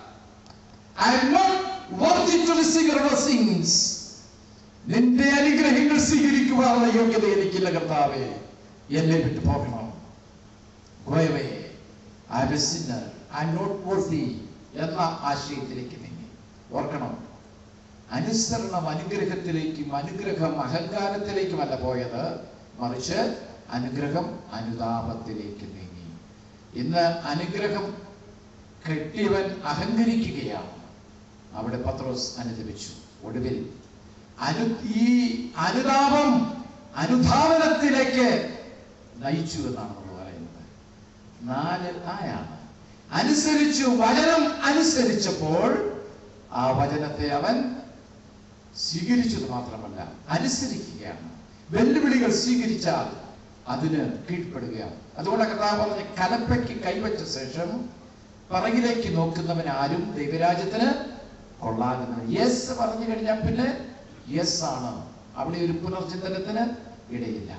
I am not worthy to receive your blessings. നിന്റെ അനുഗ്രഹങ്ങൾ സ്വീകരിക്കുവാനുള്ള യോഗ്യത എനിക്കില്ല കർത്താവേ എന്നെ വിട്ടു പോകണം go away I'm a sinner I'm not worthy എന്ന ആശയത്തിലേക്ക് നീങ്ങി ഓർക്കണം അനുസരണം അനുഗ്രഹത്തിലേക്കും അനുഗ്രഹം അഹങ്കാരത്തിലേക്കുമല്ല പോയത് മറിച്ച് അനുഗ്രഹം അനുതാപത്തിലേക്ക് നീങ്ങി ഇന്ന് അനുഗ്രഹം കെട്ടിയവൻ അഹങ്കരിക്കുകയാണ് അവിടെ പത്രോസ് അനുദപിച്ചു ഒടുവിൽ അനു ഈ അനുതാപം അനുധാവനത്തിലേക്ക് നയിച്ചു എന്നാണ് നമ്മൾ പറയുന്നത് നാല് ആയാണ് അനുസരിച്ചു വചനം അനുസരിച്ചപ്പോൾ ആ വചനത്തെ അവൻ സ്വീകരിച്ചത് മാത്രമല്ല അനുസരിക്കുകയാണ് വെല്ലുവിളികൾ സ്വീകരിച്ചാൽ അതിന് കീഴ്പ്പെടുകയാണ് അതുകൊണ്ട് കർത്താവ് പറഞ്ഞ കലപ്പയ്ക്ക് കൈവച്ച ശേഷം പിറകിലേക്ക് നോക്കുന്നവൻ ആരും ദൈവരാജ്യത്തിന് കൊള്ളാകുന്നത് യെസ് പറഞ്ഞു കഴിഞ്ഞാൽ പിന്നെ യെസ് ആണ് അവിടെ ഒരു പുനർചിന്തനത്തിന് ഇടയില്ല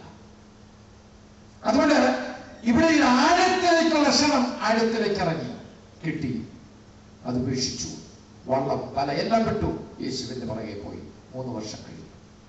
അതുകൊണ്ട് ഇവിടെ ഈ ആഴത്തിലേക്കുള്ള ക്ഷണം ആഴത്തിലേക്ക് ഇറങ്ങി കിട്ടി അത് ഉപേക്ഷിച്ചു വള്ളം വല എല്ലാം വിട്ടു യേശുവിന്റെ പുറകെ പോയി മൂന്ന് വർഷം കഴിഞ്ഞു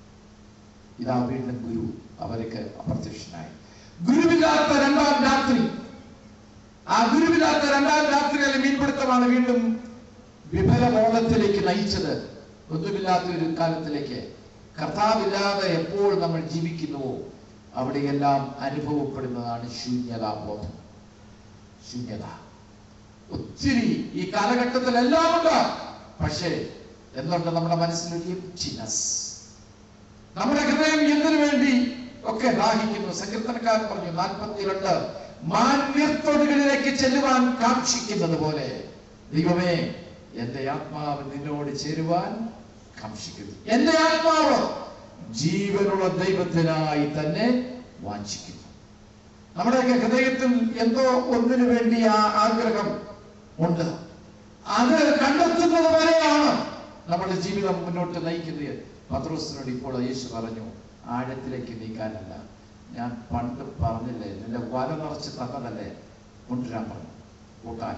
ഇതാ വീണ്ടും ഗുരു അവർക്ക് അപ്രത്യക്ഷനായി ഗുരുവില്ലാത്ത രണ്ടാം രാത്രി ആ ഗുരുവില്ലാത്ത രണ്ടാം രാത്രിയിലെ മീൻപിടുത്തമാണ് വീണ്ടും വിഫലബോധത്തിലേക്ക് നയിച്ചത് ഒന്നുമില്ലാത്ത ഒരു കാലത്തിലേക്ക് കർത്താവില്ലാതെ എപ്പോൾ നമ്മൾ ജീവിക്കുന്നുവോ അവിടെയെല്ലാം അനുഭവപ്പെടുന്നതാണ് ശൂന്യതാബോധം ശൂന്യത ഒത്തിരി ഈ കാലഘട്ടത്തിൽ എല്ലാം ഉണ്ട് പക്ഷേ എന്തുണ്ട് നമ്മുടെ മനസ്സിൽ ഒരു എംറ്റിനെസ് നമ്മുടെ ഹൃദയം എന്തിനു വേണ്ടി ഒക്കെ ദാഹിക്കുന്നു സങ്കീർത്തനക്കാരൻ പറഞ്ഞു നാൽപ്പത്തിരണ്ട് മാന്യത്തൊടുകളിലേക്ക് ചെല്ലുവാൻ കാക്ഷിക്കുന്നത് പോലെ ദൈവമേ എന്റെ ആത്മാവ് നിന്നോട് ചേരുവാൻ കാക്ഷിക്കുന്നു എന്റെ ആത്മാവ് ജീവനുള്ള ദൈവത്തിനായി തന്നെ വാഞ്ചിക്കുന്നു നമ്മുടെയൊക്കെ ഹൃദയത്തിൽ എന്തോ ഒന്നിനു വേണ്ടി ആ ആഗ്രഹം ഉണ്ട് അത് കണ്ടെത്തുന്നത് വരെയാണ് നമ്മുടെ ജീവിതം മുന്നോട്ട് നയിക്കുന്നത് പത്രോസിനോട് ഇപ്പോൾ യേശു പറഞ്ഞു ആഴത്തിലേക്ക് നീക്കാനല്ല ഞാൻ പണ്ട് പറഞ്ഞില്ലേ നിന്റെ വല നിറച്ച് തന്നതല്ലേ കൊണ്ടുവരാൻ പറഞ്ഞു കൂട്ടാൻ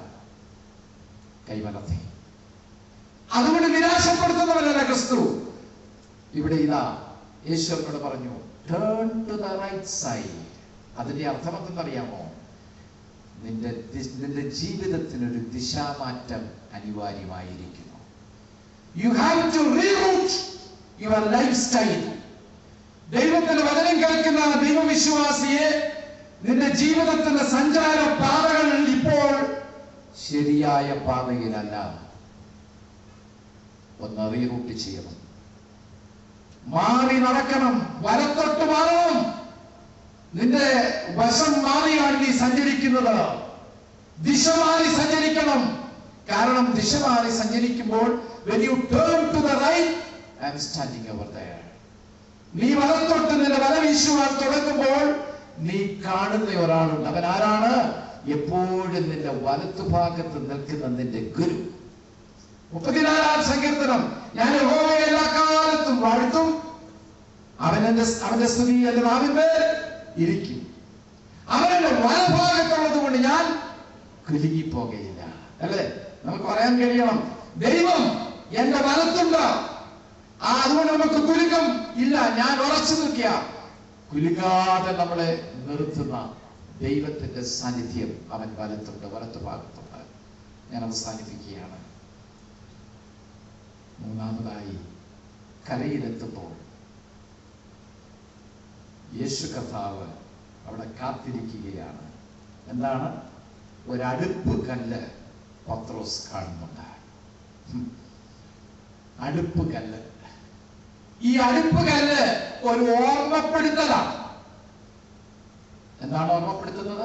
കൈമലത്തി അതുകൊണ്ട് നിരാശപ്പെടുത്തുന്നവരല്ല ക്രിസ്തു ഇവിടെ ഇതാ യേശുവിനോട് പറഞ്ഞു turn to the right side അതിന്റെ അർത്ഥം എന്തെന്നറിയാമോ നിന്റെ ദി- നിന്റെ ജീവിതത്തിന് ഒരു ദിശാമാറ്റം അനിവാര്യമായിരിക്കുന്നു you have to reroute your lifestyle ദൈവത്തിന്റെ വചനം കേൾക്കുന്ന ദൈവവിശ്വാസിയെ നിന്റെ ജീവിതത്തിന്റെ സഞ്ചാര പാതകൾ ഇപ്പോൾ ശരിയായ പാതയിലല്ല ഒന്ന് റീറൂട്ട് ചെയ്യണം മാറി നടക്കണം വലത്തോട്ട് മാറണം നിന്റെ വശം മാറിയാണ് നീ സഞ്ചരിക്കുന്നത് ദിശ മാറി സഞ്ചരിക്കണം കാരണം ദിശ മാറി സഞ്ചരിക്കുമ്പോൾ when you turn to the right I am standing over there നീ വലത്തോട്ട് നിന്റെ വല വീശുവാൻ തുടങ്ങുമ്പോൾ നീ കാണുന്ന ഒരാളുണ്ട് അവൻ ആരാണ് എപ്പോഴും നിന്റെ വലത്തുഭാഗത്ത് നിൽക്കുന്ന നിന്റെ ഗുരു മുപ്പത്തിനാലാം സങ്കീർത്തനം ഞാൻ യഹോവയെ എല്ലാ കാലത്തും വാഴ്ത്തും അവൻ എന്റെ അവന്റെ സ്തുതി എന്റെ നാവിന്മേൽ ഇരിക്കും അവന്റെ വലഭാഗത്തുള്ളത് കൊണ്ട് ഞാൻ കുലുങ്ങിപ്പോകയില്ല അല്ലേ നമുക്ക് പറയാൻ കഴിയണം ദൈവം എന്റെ വലത്തുണ്ട് ആ അതുകൊണ്ട് നമുക്ക് കുലുക്കം ഇല്ല ഞാൻ ഉറച്ചു നിൽക്കുക കുലുങ്ങാതെ നമ്മളെ നിർത്തുന്ന ദൈവത്തിന്റെ സാന്നിധ്യം അവൻ വലത്തുണ്ട് വലത്തു ഭാഗത്തുണ്ട് ഞാൻ അവസാനിപ്പിക്കുകയാണ് മൂന്നാമതായി കരയിലെത്തുമ്പോൾ യേശു കർത്താവ് അവിടെ കാത്തിരിക്കുകയാണ് എന്താണ് ഒരടുപ്പ് കല്ല് പത്രോസ് കാണുന്നുണ്ട് ഉം. അടുപ്പ് കല്ല് ഈ അടുപ്പ് കല്ല് ഒരു ഓർമ്മപ്പെടുത്തലാണ് എന്താണ് ഓർമ്മപ്പെടുത്തുന്നത്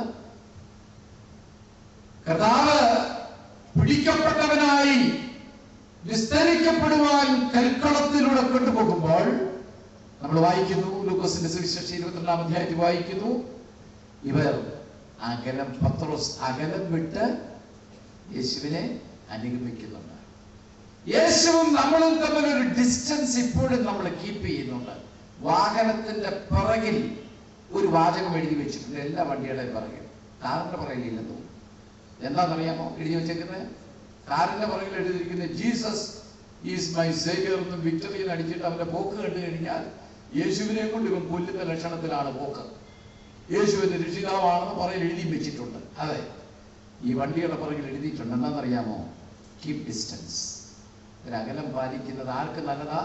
കർത്താവ് പിടിക്കപ്പെട്ടവനായി വിസ്തരിക്കപ്പെടുവാൻ കൽക്കളത്തിലൂടെ കൊണ്ടുപോകുമ്പോൾ നമ്മൾ വായിക്കുന്നു ലൂക്കോസിന്റെ സുവിശേഷം ഇരുപത്തിരണ്ടാം അധ്യായത്തിൽ വായിക്കുന്നു ഇവർ അകലം പത്രോസ് അകലം വിട്ട് യേശുവിനെ അനുഗമിക്കുന്നുണ്ട് യേശുവും നമ്മളും തമ്മിൽ ഒരു ഡിസ്റ്റൻസ് ഇപ്പോഴും നമ്മൾ കീപ്പ് ചെയ്യുന്നുണ്ട് വാഹനത്തിന്റെ പിറകിൽ ഒരു വാചകം എഴുതി വെച്ചിട്ടുണ്ട് എല്ലാ വണ്ടിയുടെയും പിറകിൽ കാറിന്റെ പിറകിലില്ലെന്നു എന്താണെന്നറിയാമോ എഴുതി വെച്ചേക്കുന്നത് കാറിന്റെ പുറകിൽ എഴുതിയിരിക്കുന്നത് ജീസസ് ഈസ് മൈ സേവിയർ എന്ന് വിക്ടറിയിൽ അടിച്ചിട്ട് അവന്റെ പോക്ക് കണ്ടു കഴിഞ്ഞാൽ യേശുവിനെ കൊണ്ട് ഇവൻ കൊല്ലുന്ന ലക്ഷണത്തിലാണ് പോക്ക് യേശുവിന്റെ രക്ഷിതാവാണെന്ന് പുറകിൽ എഴുതി വെച്ചിട്ടുണ്ട് അതെ ഈ വണ്ടിയുടെ പുറകിൽ എഴുതിയിട്ടുണ്ട് എന്താണെന്നറിയാമോ കീപ് ഡിസ്റ്റൻസ് ഒരു അകലം പാലിക്കുന്നത് ആർക്ക് നല്ലതാ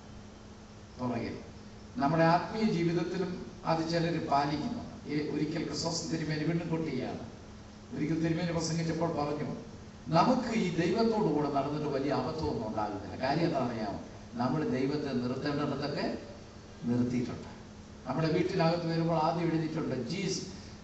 പുറകിൽ നമ്മുടെ ആത്മീയ ജീവിതത്തിലും അത് ചിലർ പാലിക്കുന്നു ഏ- ഒരിക്കൽ ക്രിസ്തോസ് തിരുമേനി വീണ്ടും കൊട്ടിയാണ് ഒരിക്കൽ തിരുമേനി പ്രസംഗിച്ചപ്പോൾ പറഞ്ഞു നമുക്ക് ഈ ദൈവത്തോടു കൂടെ നടന്നിട്ട് വലിയ അബദ്ധമൊന്നും ഉണ്ടാകുന്നില്ല കാര്യം എന്താണെന്നറിയാമോ നമ്മൾ ദൈവത്തെ നിർത്തേണ്ടിടത്തൊക്കെ നിർത്തിയിട്ടുണ്ട് നമ്മുടെ വീട്ടിനകത്ത് വരുമ്പോൾ ആദ്യം എഴുതിയിട്ടുണ്ട് ജീസ്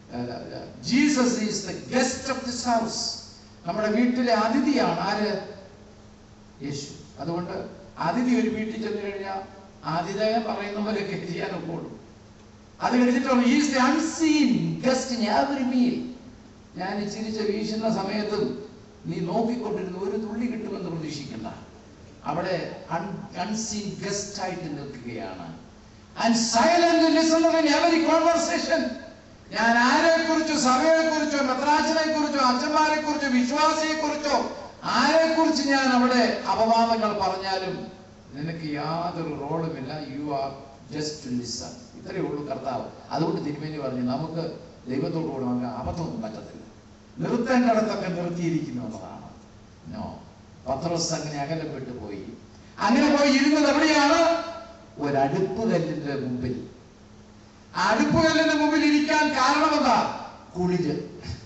Jesus is the guest of this house നമ്മുടെ വീട്ടിലെ അതിഥിയാണ് ആര് യേശു അതുകൊണ്ട് അതിഥി ഒരു വീട്ടിൽ ചെന്ന് കഴിഞ്ഞാൽ ആതിഥേയം പറയുന്ന പോലെയൊക്കെ ചെയ്യാനൊക്കെ ഉള്ളൂ അത് കഴിഞ്ഞിട്ടുണ്ട് is the unseen guest in every meal ഞാൻ ചിരിച്ച വീശുന്ന സമയത്തും നീ നോക്കിക്കൊണ്ടിരുന്ന ഒരു തുള്ളി കിട്ടുമെന്ന് പ്രതീക്ഷിക്കണ്ട അവിടെ അൺസീൻ ഗസ്റ്റ് ആയിട്ട് നിൽക്കുകയാണ് and silent listener in every conversation ഞാൻ ആരെ കുറിച്ചോ സഭയെ കുറിച്ചോ മെത്രാച്ചനെ കുറിച്ചോ അച്ഛന്മാരെ കുറിച്ചോ വിശ്വാസിയെ കുറിച്ചോ ആരെ കുറിച്ച് ഞാൻ അവിടെ അപവാദങ്ങൾ പറഞ്ഞാലും നിനക്ക് യാതൊരു റോളുമില്ല you are just to listen ഇത്രയേ ഉള്ളൂ കർത്താവ് അതുകൊണ്ട് തിരുമേനി പറഞ്ഞു നമുക്ക് ദൈവത്തോടു കൂടെ നമുക്ക് അബദ്ധമൊന്നും പറ്റത്തില്ല നിർത്തേണ്ടിടത്തൊക്കെ നിർത്തിയിരിക്കുന്നു എന്നതാണ് നോ പത്രോസ് അങ്ങനെ അകലം വിട്ടുപോയി അങ്ങനെ പോയി ഇരുന്നത് എവിടെയാണ് ഒരടുപ്പ് കല്ലിന്റെ മുമ്പിൽ ആ അടുപ്പ് കല്ലിന്റെ മുമ്പിൽ ഇരിക്കാൻ കാരണം എന്താ കുളിര്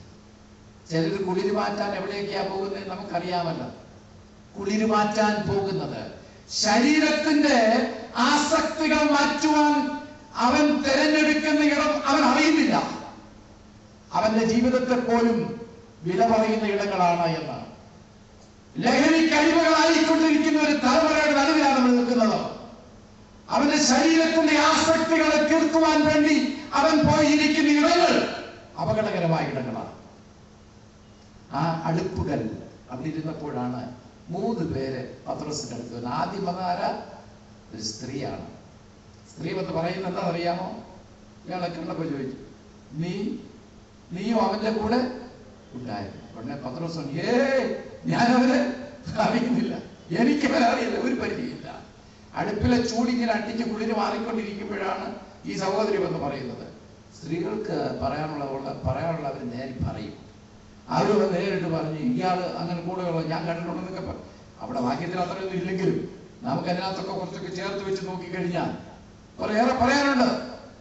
ചിലർ കുളിര് മാറ്റാൻ എവിടേക്കാ പോകുന്നത് നമുക്കറിയാമല്ലോ കുളിര് മാറ്റാൻ പോകുന്നത് ശരീരത്തിന്റെ ആസക്തികൾ മാറ്റുവാൻ അവൻ തിരഞ്ഞെടുക്കുന്ന ഇടം അവൻ അറിയുന്നില്ല അവന്റെ ജീവിതത്തെ പോലും വില പറയുന്ന ഇടങ്ങളാണ് എന്ന് ലഹരിക്ക് അടിമകളായിക്കൊണ്ടിരിക്കുന്ന ഒരു തലമുറയുടെ നടുവിലാണ് നമ്മൾ നിൽക്കുന്നത് അവന്റെ ശരീരത്തിന്റെ ആസക്തികളെ തീർക്കുവാൻ വേണ്ടി അവൻ പോയിരിക്കുന്ന ഇടങ്ങൾ അപകടകരമായ ഇടങ്ങളാണ് ആ അടുപ്പുകൾ അവിടെ ഇരുന്നപ്പോഴാണ് മൂന്ന് പേര് പത്രോസിന്റെ അടുത്ത് വന്നത് ആദ്യം വന്ന ആരാ ഒരു സ്ത്രീയാണ് സ്ത്രീ വന്ന് പറയുന്നത് എന്താ അറിയാമോ ഇയാളെ കണ്ടപ്പോ ചോദിച്ചു നീ നീയും അവന്റെ കൂടെ ഉണ്ടായിരുന്നു ഉടനെ പത്രോസ് പറഞ്ഞു, ഏയ് ഞാൻ അവനെ അറിയുന്നില്ല എനിക്ക് അവനെ അറിയില്ല ഒരു പരിചയമില്ല അടുപ്പിലെ ചൂടിങ്ങനെ അടിച്ച് കുളിര് മാറിക്കൊണ്ടിരിക്കുമ്പോഴാണ് ഈ സഹോദരി വന്ന് പറയുന്നത് സ്ത്രീകൾക്ക് പറയാനുള്ള ഉള്ള- പറയാനുള്ള അവർ നേരി പറയും അവര് നേരിട്ട് പറഞ്ഞു ഇയാള് അങ്ങനെ കൂടെയുള്ള ഞാൻ കണ്ടിട്ടുണ്ടെന്നൊക്കെ പറ- അവിടെ വാക്യത്തിൽ അത്രയൊന്നും ഇല്ലെങ്കിലും നമുക്ക് അതിനകത്തൊക്കെ കുറച്ചൊക്കെ ചേർത്ത് വെച്ച് നോക്കിക്കഴിഞ്ഞാൽ കുറേയേറെ പറയാനുണ്ട്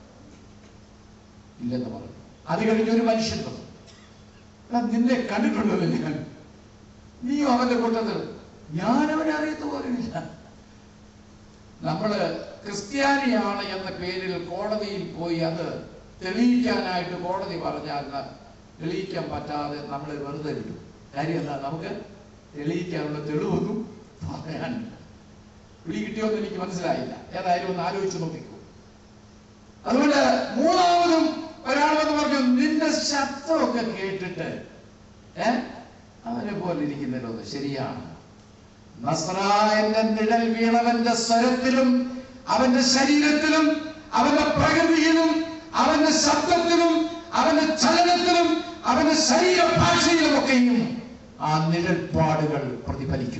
ഇല്ലെന്ന് പറഞ്ഞു അത് കഴിഞ്ഞ് ഒരു മനുഷ്യൻ വന്നു എടാ, നിന്നെ കണ്ടിട്ടുണ്ടല്ലോ ഞാൻ നീയും അവന്റെ കൂട്ടത്തിൽ ഞാൻ അവനെ അറിയത്ത പോലുമില്ല നമ്മള് ക്രിസ്ത്യാനിയാണ് എന്ന പേരിൽ കോടതിയിൽ പോയി അത് തെളിയിക്കാനായിട്ട് കോടതി പറഞ്ഞാൽ ന- തെളിയിക്കാൻ പറ്റാതെ നമ്മൾ വെറുതെ വിട്ടു കാര്യം എന്താ നമുക്ക് തെളിയിക്കാനുള്ള തെളിവൊന്നും പറയാനില്ല പിടി കിട്ടിയോന്ന് എനിക്ക് മനസ്സിലായില്ല ഏതായാലും ഒന്ന് ആലോചിച്ച് നോക്കിക്കൂ അതുകൊണ്ട് മൂന്നാമതും ഒരാൾ വന്ന് പറഞ്ഞു നിന്റെ ശബ്ദമൊക്കെ കേട്ടിട്ട് ഏ അവനെ പോലെ ഇരിക്കുന്നല്ലോ ശരിയാണ് നസ്രായന്റെ നിഴൽ വീണവന്റെ സ്വരത്തിലും അവന്റെ ശരീരത്തിലും അവന്റെ പ്രകൃതിയിലും അവന്റെ ശബ്ദത്തിലും അവന്റെ ചലനത്തിലും അവന്റെ ശരീരഭാഷയിലുമൊക്കെയും ആ നിഴൽപ്പാടുകൾ പ്രതിഫലിക്കും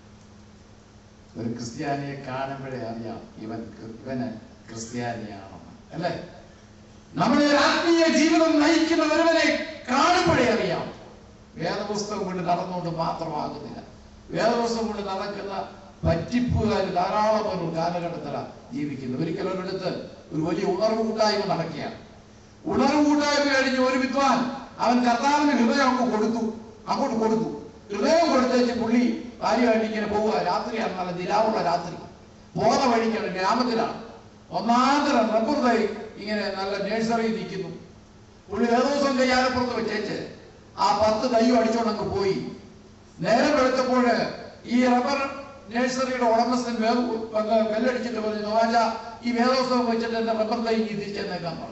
ഒരു ക്രിസ്ത്യാനിയെ കാണുമ്പോഴേ അറിയാം ഇവൻ ഇവന് ക്രിസ്ത്യാനിയാണെന്ന് അല്ലേ നമ്മുടെ ഒരു ആത്മീയ ജീവിതം നയിക്കുന്ന ഒരുവനെ കാണുമ്പോഴേ അറിയാം വേദപുസ്തകം കൊണ്ട് നടന്നുകൊണ്ട് മാത്രമാകുന്നില്ല വേദപുസ്തകം കൊണ്ട് നടക്കുന്ന പറ്റിപ്പുകാർ ധാരാളം ഒരു കാലഘട്ടത്തിലാണ് ജീവിക്കുന്നത് ഒരിക്കലും ഒരിടത്ത് ഒരു വലിയ ഉണർവ് കൂട്ടായ്മ നടക്കുകയാണ് ഉണർവ് കൂട്ടായ്മ കഴിഞ്ഞ് ഒരു വിദ്വാൻ അവൻ കർത്താവിന് ഹൃദയം അങ്ങ് കൊടുത്തു അങ്ങോട്ട് കൊടുത്തു ഹൃദയം കൊടുത്തേച്ച് പുള്ളി ഭാര്യയായിട്ട് ഇങ്ങനെ പോവുക രാത്രിയാണ് നല്ല നിലാവുള്ള രാത്രി പോന്ന വഴിക്കാണ് ഗ്രാമത്തിലാണ് ഒന്നാന്തരം റബ്ബർ തൈ ഇങ്ങനെ നല്ല നേഴ്സറി നിൽക്കുന്നു പുള്ളി ഏതോ ദിവസം കയ്യാലപ്പുറത്ത് വെച്ചേച്ച് ആ പത്ത് തൈയും അടിച്ചോണ്ട് അങ്ങ് പോയി നേരം വെളുത്തപ്പോൾ ഈ റബ്ബർ നഴ്സറിയുടെ ഉടമസ്ഥൻ വേഗ വന്ന് ബെല്ലടിച്ചിട്ട് പറഞ്ഞു നോവാച്ച ഈ വേദോത്സവം വെച്ചിട്ട് എന്റെ റബ്ബർ തൈ ഇനി തിരിച്ചെന്നേക്കാൻ പറഞ്ഞു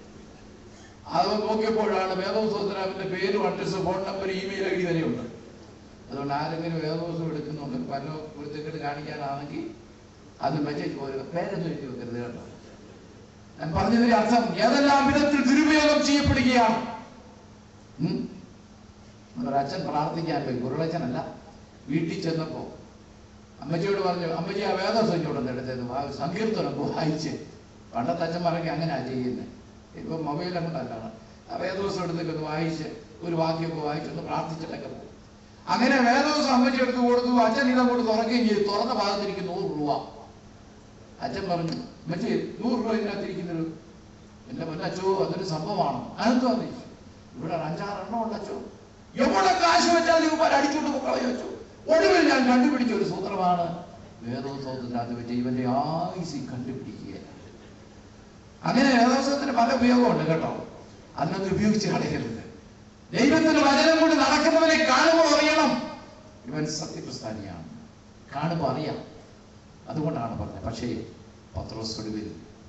അത് നോക്കിയപ്പോഴാണ് വേദോത്സവത്തിന് അവന്റെ പേരും അഡ്രസ്സും phone number email I D വരെയുണ്ട് അതുകൊണ്ട് ആരെങ്കിലും വേദോത്സവം എടുക്കുന്നുണ്ട് പല കുരുത്തക്കെട്ട് കാണിക്കാനാണെങ്കിൽ അത് മെസ്സേജ് പോരുക പേരൊന്നും എഴുതി വെക്കരുത് കേട്ടോ ഞാൻ പറഞ്ഞതിന്റെ അർത്ഥം ഏതെല്ലാം വിധത്തിൽ ദുരുപയോഗം ചെയ്യപ്പെടുകയാണ് ഉം? നമ്മുടെ അച്ഛൻ പ്രാർത്ഥിക്കാൻ പോയി കുരുളച്ചനല്ല വീട്ടിൽ ചെന്നപ്പോ അമ്മച്ചിയോട് പറഞ്ഞു അമ്മച്ചി ആ വേദോത്സവം ചൂടുന്ന എടുത്തത് സങ്കീർത്തനം വായിച്ച് പണ്ടത്തെ അച്ഛന്മാരൊക്കെ അങ്ങനെയാ ചെയ്യുന്നത് ഇപ്പൊ മൊബൈൽ അങ്ങോട്ടല്ലാണ് ആ വേദോത്സവം എടുത്തൊക്കെ ഒന്ന് വായിച്ച് ഒരു വാക്യമൊക്കെ വായിച്ചൊന്ന് പ്രാർത്ഥിച്ചിട്ടൊക്കെ പോകും അങ്ങനെ വേദോത്സവം അമ്മച്ചി എടുത്ത് കൊടുത്തു അച്ഛൻ ഇതങ്ങോട്ട് തുറക്കുകയും ചെയ്തു തുറന്ന ഭാഗത്തിരിക്കും നൂറ് രൂപ അച്ഛൻ പറഞ്ഞു അമ്മച്ചി നൂറ് രൂപ ഇതിനകത്തിരിക്കുന്നത് എന്റെ പൊന്നച്ചോ അതൊരു സംഭവമാണ് അതെന്തോ ഇവിടെ ഒരു അഞ്ചാറെണ്ണം ഉണ്ട് അച്ചോ എവിടെ കാശ് വെച്ചാൽ ഇവന്മാർ അടിച്ചോണ്ട് കളയോ വെച്ചു ഒടുവിൽ ഞാൻ കണ്ടുപിടിച്ച ഒരു സൂത്രമാണ് വേദോത്സവത്തിന്റെ അത് വെച്ച് ഇവന്റെ ആയുസി കണ്ടുപിടിക്കുകയില്ല അങ്ങനെ വേദോത്സവത്തിന് പല ഉപയോഗമുണ്ട് കേട്ടോ അന്നത് ഉപയോഗിച്ച് കളയരുത് ദൈവത്തിന്റെ വചനം കൊണ്ട് നടക്കുന്നവനെ കാണുമ്പോൾ അറിയണം ഇവൻ സത്യക്രിസ്താനിയാണ് കാണുമ്പോൾ അറിയാം അതുകൊണ്ടാണ് പറഞ്ഞത് പക്ഷേ പത്രോസ് ഒടുവിൽ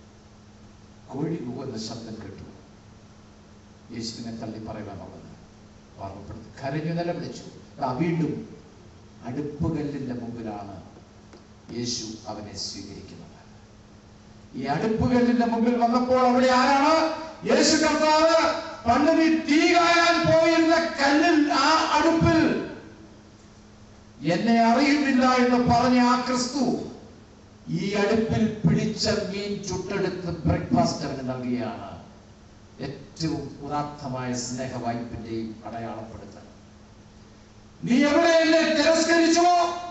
കോഴി കൂകുന്ന ശബ്ദം കേട്ടു യേശുവിനെ തള്ളി പറയുവാനുള്ളത് ഓർമ്മപ്പെടുത്തി കരഞ്ഞു നിലവിളിച്ചു ആ വീണ്ടും അടുപ്പുകല്ലിന്റെ മുമ്പിലാണ് യേശു അവനെ സ്വീകരിക്കുന്നത് ഈ അടുപ്പുകല്ലിന്റെ മുമ്പിൽ വന്നപ്പോൾ അവിടെ ആരാണ് യേശു കർത്താവ് പണ്ട് നീ തീ കായാൻ പോയിരുന്ന കല്ലിൽ ആ അടുപ്പിൽ എന്നെ അറിയുന്നില്ല എന്ന് പറഞ്ഞ ആ ക്രിസ്തു ഈ അടുപ്പിൽ പിടിച്ച മീൻ ചുട്ടെടുത്ത് ബ്രേക്ക്ഫാസ്റ്റ് അവന് നൽകുകയാണ് ഏറ്റവും ഉദാത്തമായ സ്നേഹ വായ്പിന്റെയും അടയാളപ്പെടുത്തൽ നീ എവിടെ എന്നെ തിരസ്കരിച്ചോ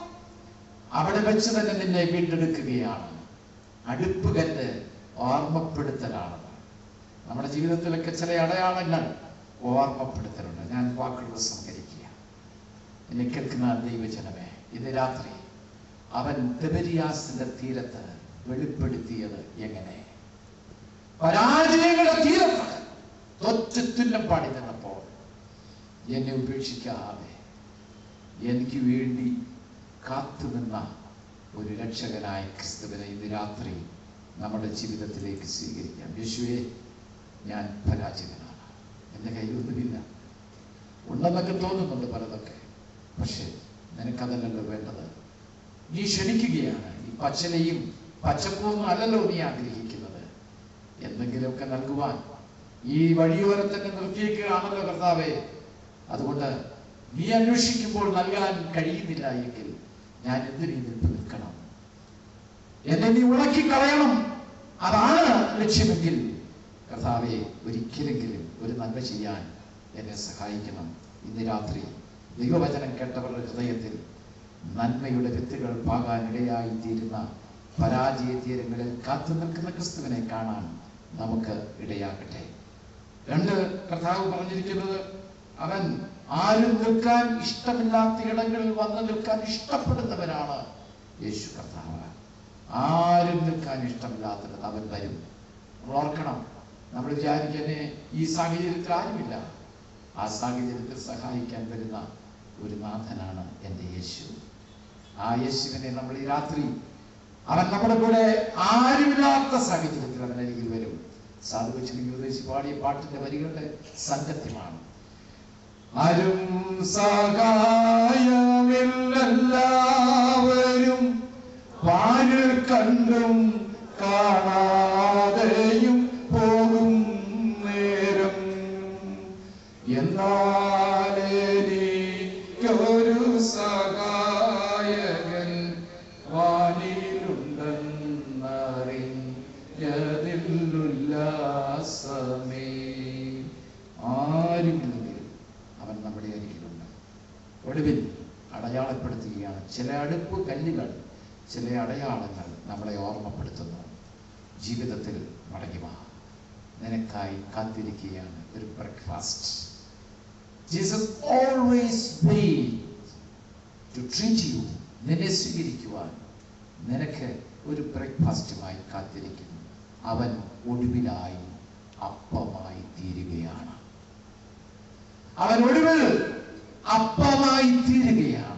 അവിടെ വെച്ച് തന്നെ നിന്നെ വീണ്ടെടുക്കുകയാണ് അടുപ്പുകല്ല് ഓർമ്മപ്പെടുത്തലാണ് നമ്മുടെ ജീവിതത്തിലൊക്കെ ചില അടയാളങ്ങൾ ഓർമ്മപ്പെടുത്തലുണ്ട് ഞാൻ വാക്കുകൾ സംഹരിക്കുക എന്നെ കേൾക്കുന്ന ദൈവജനമേ ഇന്ന് രാത്രി അവൻ തെബരിയാസിന്റെ തീരത്ത് വെളിപ്പെടുത്തിയത് എങ്ങനെ പരാജയങ്ങളുടെ തീരത്ത് തൊറ്റ് തുല്യം പാടി നിന്നപ്പോൾ എന്നെ ഉപേക്ഷിക്കാതെ എനിക്ക് വേണ്ടി കാത്തുനിന്ന ഒരു രക്ഷകനായ ക്രിസ്തുവിനെ ഇന്ന് രാത്രി നമ്മുടെ ജീവിതത്തിലേക്ക് സ്വീകരിക്കാം യേശുവെ ഞാൻ പരാജയനാണ് എൻ്റെ കയ്യിലൊന്നുമില്ല ഉണ്ടെന്നൊക്കെ തോന്നുന്നുണ്ട് പലതൊക്കെ പക്ഷേ നിനക്കതല്ലല്ലോ വേണ്ടത് നീ ക്ഷണിക്കുകയാണ് ഈ പച്ചലയും പച്ചപ്പൊന്നും അല്ലല്ലോ നീ ആഗ്രഹിക്കുന്നത് എന്തെങ്കിലുമൊക്കെ നൽകുവാൻ ഈ വഴിയോരം തന്നെ നിർത്തിയേക്കുകയാണല്ലോ കർത്താവേ അതുകൊണ്ട് നീ അന്വേഷിക്കുമ്പോൾ നൽകാൻ കഴിയുന്നില്ല എങ്കിൽ ഞാൻ എന്തിനീ നിൽപ്പ് നിൽക്കണം എന്നെ നീ ഉണക്കി കളയണം അതാണ് ലക്ഷ്യമെങ്കിൽ കർത്താവെ ഒരിക്കലെങ്കിലും ഒരു നന്മ ചെയ്യാൻ എന്നെ സഹായിക്കണം ഇന്ന് രാത്രി ദൈവവചനം കേട്ടവരുടെ ഹൃദയത്തിൽ നന്മയുടെ വിത്തുകൾ പാകാൻ ഇടയായി തീരുന്ന പരാജയ തീരങ്ങളിൽ കാത്തു നിൽക്കുന്ന ക്രിസ്തുവിനെ കാണാൻ നമുക്ക് ഇടയാകട്ടെ രണ്ട് കർത്താവ് പറഞ്ഞിരിക്കുന്നത് അവൻ ആരും നിൽക്കാൻ ഇഷ്ടമില്ലാത്ത ഇടങ്ങളിൽ വന്ന് നിൽക്കാൻ ഇഷ്ടപ്പെടുന്നവനാണ് യേശു കർത്താവ് ആരും നിൽക്കാൻ ഇഷ്ടമില്ലാത്തത് അവൻ വരും നമ്മൾ ഓർക്കണം നമ്മൾ വിചാരിക്കന്നെ ഈ സാഹചര്യത്തിൽ ആരുമില്ല ആ സാഹചര്യത്തിൽ സഹായിക്കാൻ വരുന്ന ഒരു നാഥനാണ് എൻ്റെ യേശു ആ യേശുവിനെ നമ്മൾ ഈ രാത്രി അവൻ നമ്മുടെ കൂടെ ആരുമില്ലാത്ത സാഹചര്യത്തിൽ അവൻ അരികിൽ വരും സാധു കൊച്ചിനിക്ക് ഉദ്ദേശിച്ച് പാടിയ പാട്ടിന്റെ വരികളുടെ സംഗത്യമാണ് ആരും സഹായമില്ലെല്ലാവരും പാരിൽ കണ്ടും കാണാതെയും പോകും നേരം എന്നാലെനിക്കൊരു സഹായകൻ വാനിലുണ്ടെന്നറിഞ്ഞതില്ലുല്ലാസമേ ആരുമില്ലെങ്കിലും അവൻ നമ്മുടെ അരികിലുണ്ട് ഒടുവിൽ അടയാളപ്പെടുത്തുകയാണ് ചില അടുപ്പ് കല്ലുകൾ ചില അടയാളങ്ങൾ നമ്മളെ ഓർമ്മപ്പെടുത്തുന്നു ജീവിതത്തിൽ മടങ്ങി വാ നിനക്കായി കാത്തിരിക്കുകയാണ് ഒരു breakfast Jesus always wait to treat you നിന്നെ സ്വീകരിക്കുവാൻ നിനക്ക് ഒരു ബ്രേക്ക്ഫാസ്റ്റുമായി കാത്തിരിക്കുന്നു അവൻ ഒടുവിലായി അപ്പമായി തീരുകയാണ് അവൻ ഒടുവിൽ അപ്പമായി തീരുകയാണ്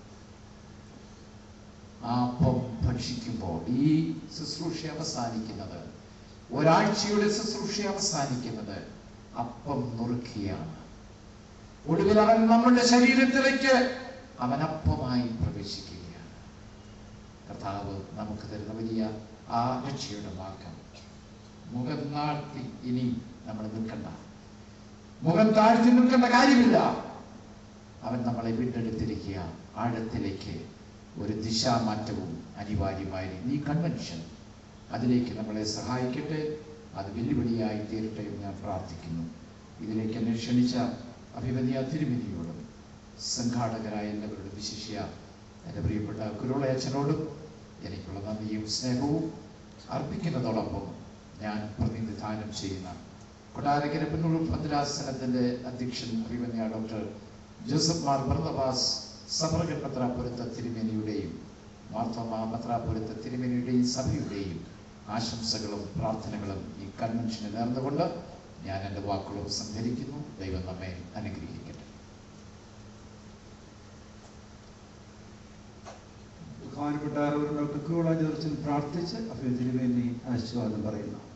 ആ അപ്പം ഭക്ഷിക്കുമ്പോൾ ഈ ശുശ്രൂഷ അവസാനിക്കുന്നത് ഒരാഴ്ചയുടെ ശുശ്രൂഷ അവസാനിക്കുന്നത് അപ്പം നുറുക്കിയാണ് ഒടുവിൽ അവൻ നമ്മുടെ ശരീരത്തിലേക്ക് അവൻ അപ്പമായി പ്രവേശിക്കുകയാണ് കർത്താവ് നമുക്ക് തരുന്ന വലിയ ആ രക്ഷയുടെ വാക്കം മുഖം താഴ്ത്തി ഇനി നമ്മൾ നിൽക്കണ്ട മുഖം താഴ്ത്തി നിൽക്കേണ്ട കാര്യമില്ല അവൻ നമ്മളെ വീണ്ടെടുത്തിരിക്കുക ആഴത്തിലേക്ക് ഒരു ദിശാമാറ്റവും അനിവാര്യമായിരുന്നു ഈ കൺവെൻഷൻ അതിലേക്ക് നമ്മളെ സഹായിക്കട്ടെ അത് വെല്ലുവിളിയായി തീരട്ടെ എന്ന് ഞാൻ പ്രാർത്ഥിക്കുന്നു ഇതിലേക്ക് എന്നെ ക്ഷണിച്ച അഭിമന്യ തിരുമതിയോടും സംഘാടകരായ എല്ലാവരോടും വിശിഷ്യ എൻ്റെ പ്രിയപ്പെട്ട കുരുളയച്ചനോടും എനിക്കുള്ള നന്ദിയും സ്നേഹവും അർപ്പിക്കുന്നതോടൊപ്പം ഞാൻ പ്രതിനിധാനം ചെയ്യുന്ന കൊട്ടാരക്കര പിന്നൂർ ഭദ്രാസനത്തിൻ്റെ അധ്യക്ഷൻ അഭിമന്യ doctor Joseph Mar Barnabas suffragan പത്രാപുരത്ത തിരുമേനിയുടെയും മാർത്തോമ പത്രാപുരത്ത തിരുമേനിയുടെയും സഭയുടെയും ആശംസകളും പ്രാർത്ഥനകളും ഈ കൺവെൻഷന് നേർന്നുകൊണ്ട് ഞാൻ എൻ്റെ വാക്കുകൾ സംഹരിക്കുന്നു ദൈവം നമ്മെ അനുഗ്രഹിക്കട്ടെ ബഹുമാനപ്പെട്ട ഡോക്ടർ കുരുള ജോർജിൽ പ്രാർത്ഥിച്ച് അഭ്യർത്ഥിന് വേണ്ടി ആശീർവാദം പറയുന്നു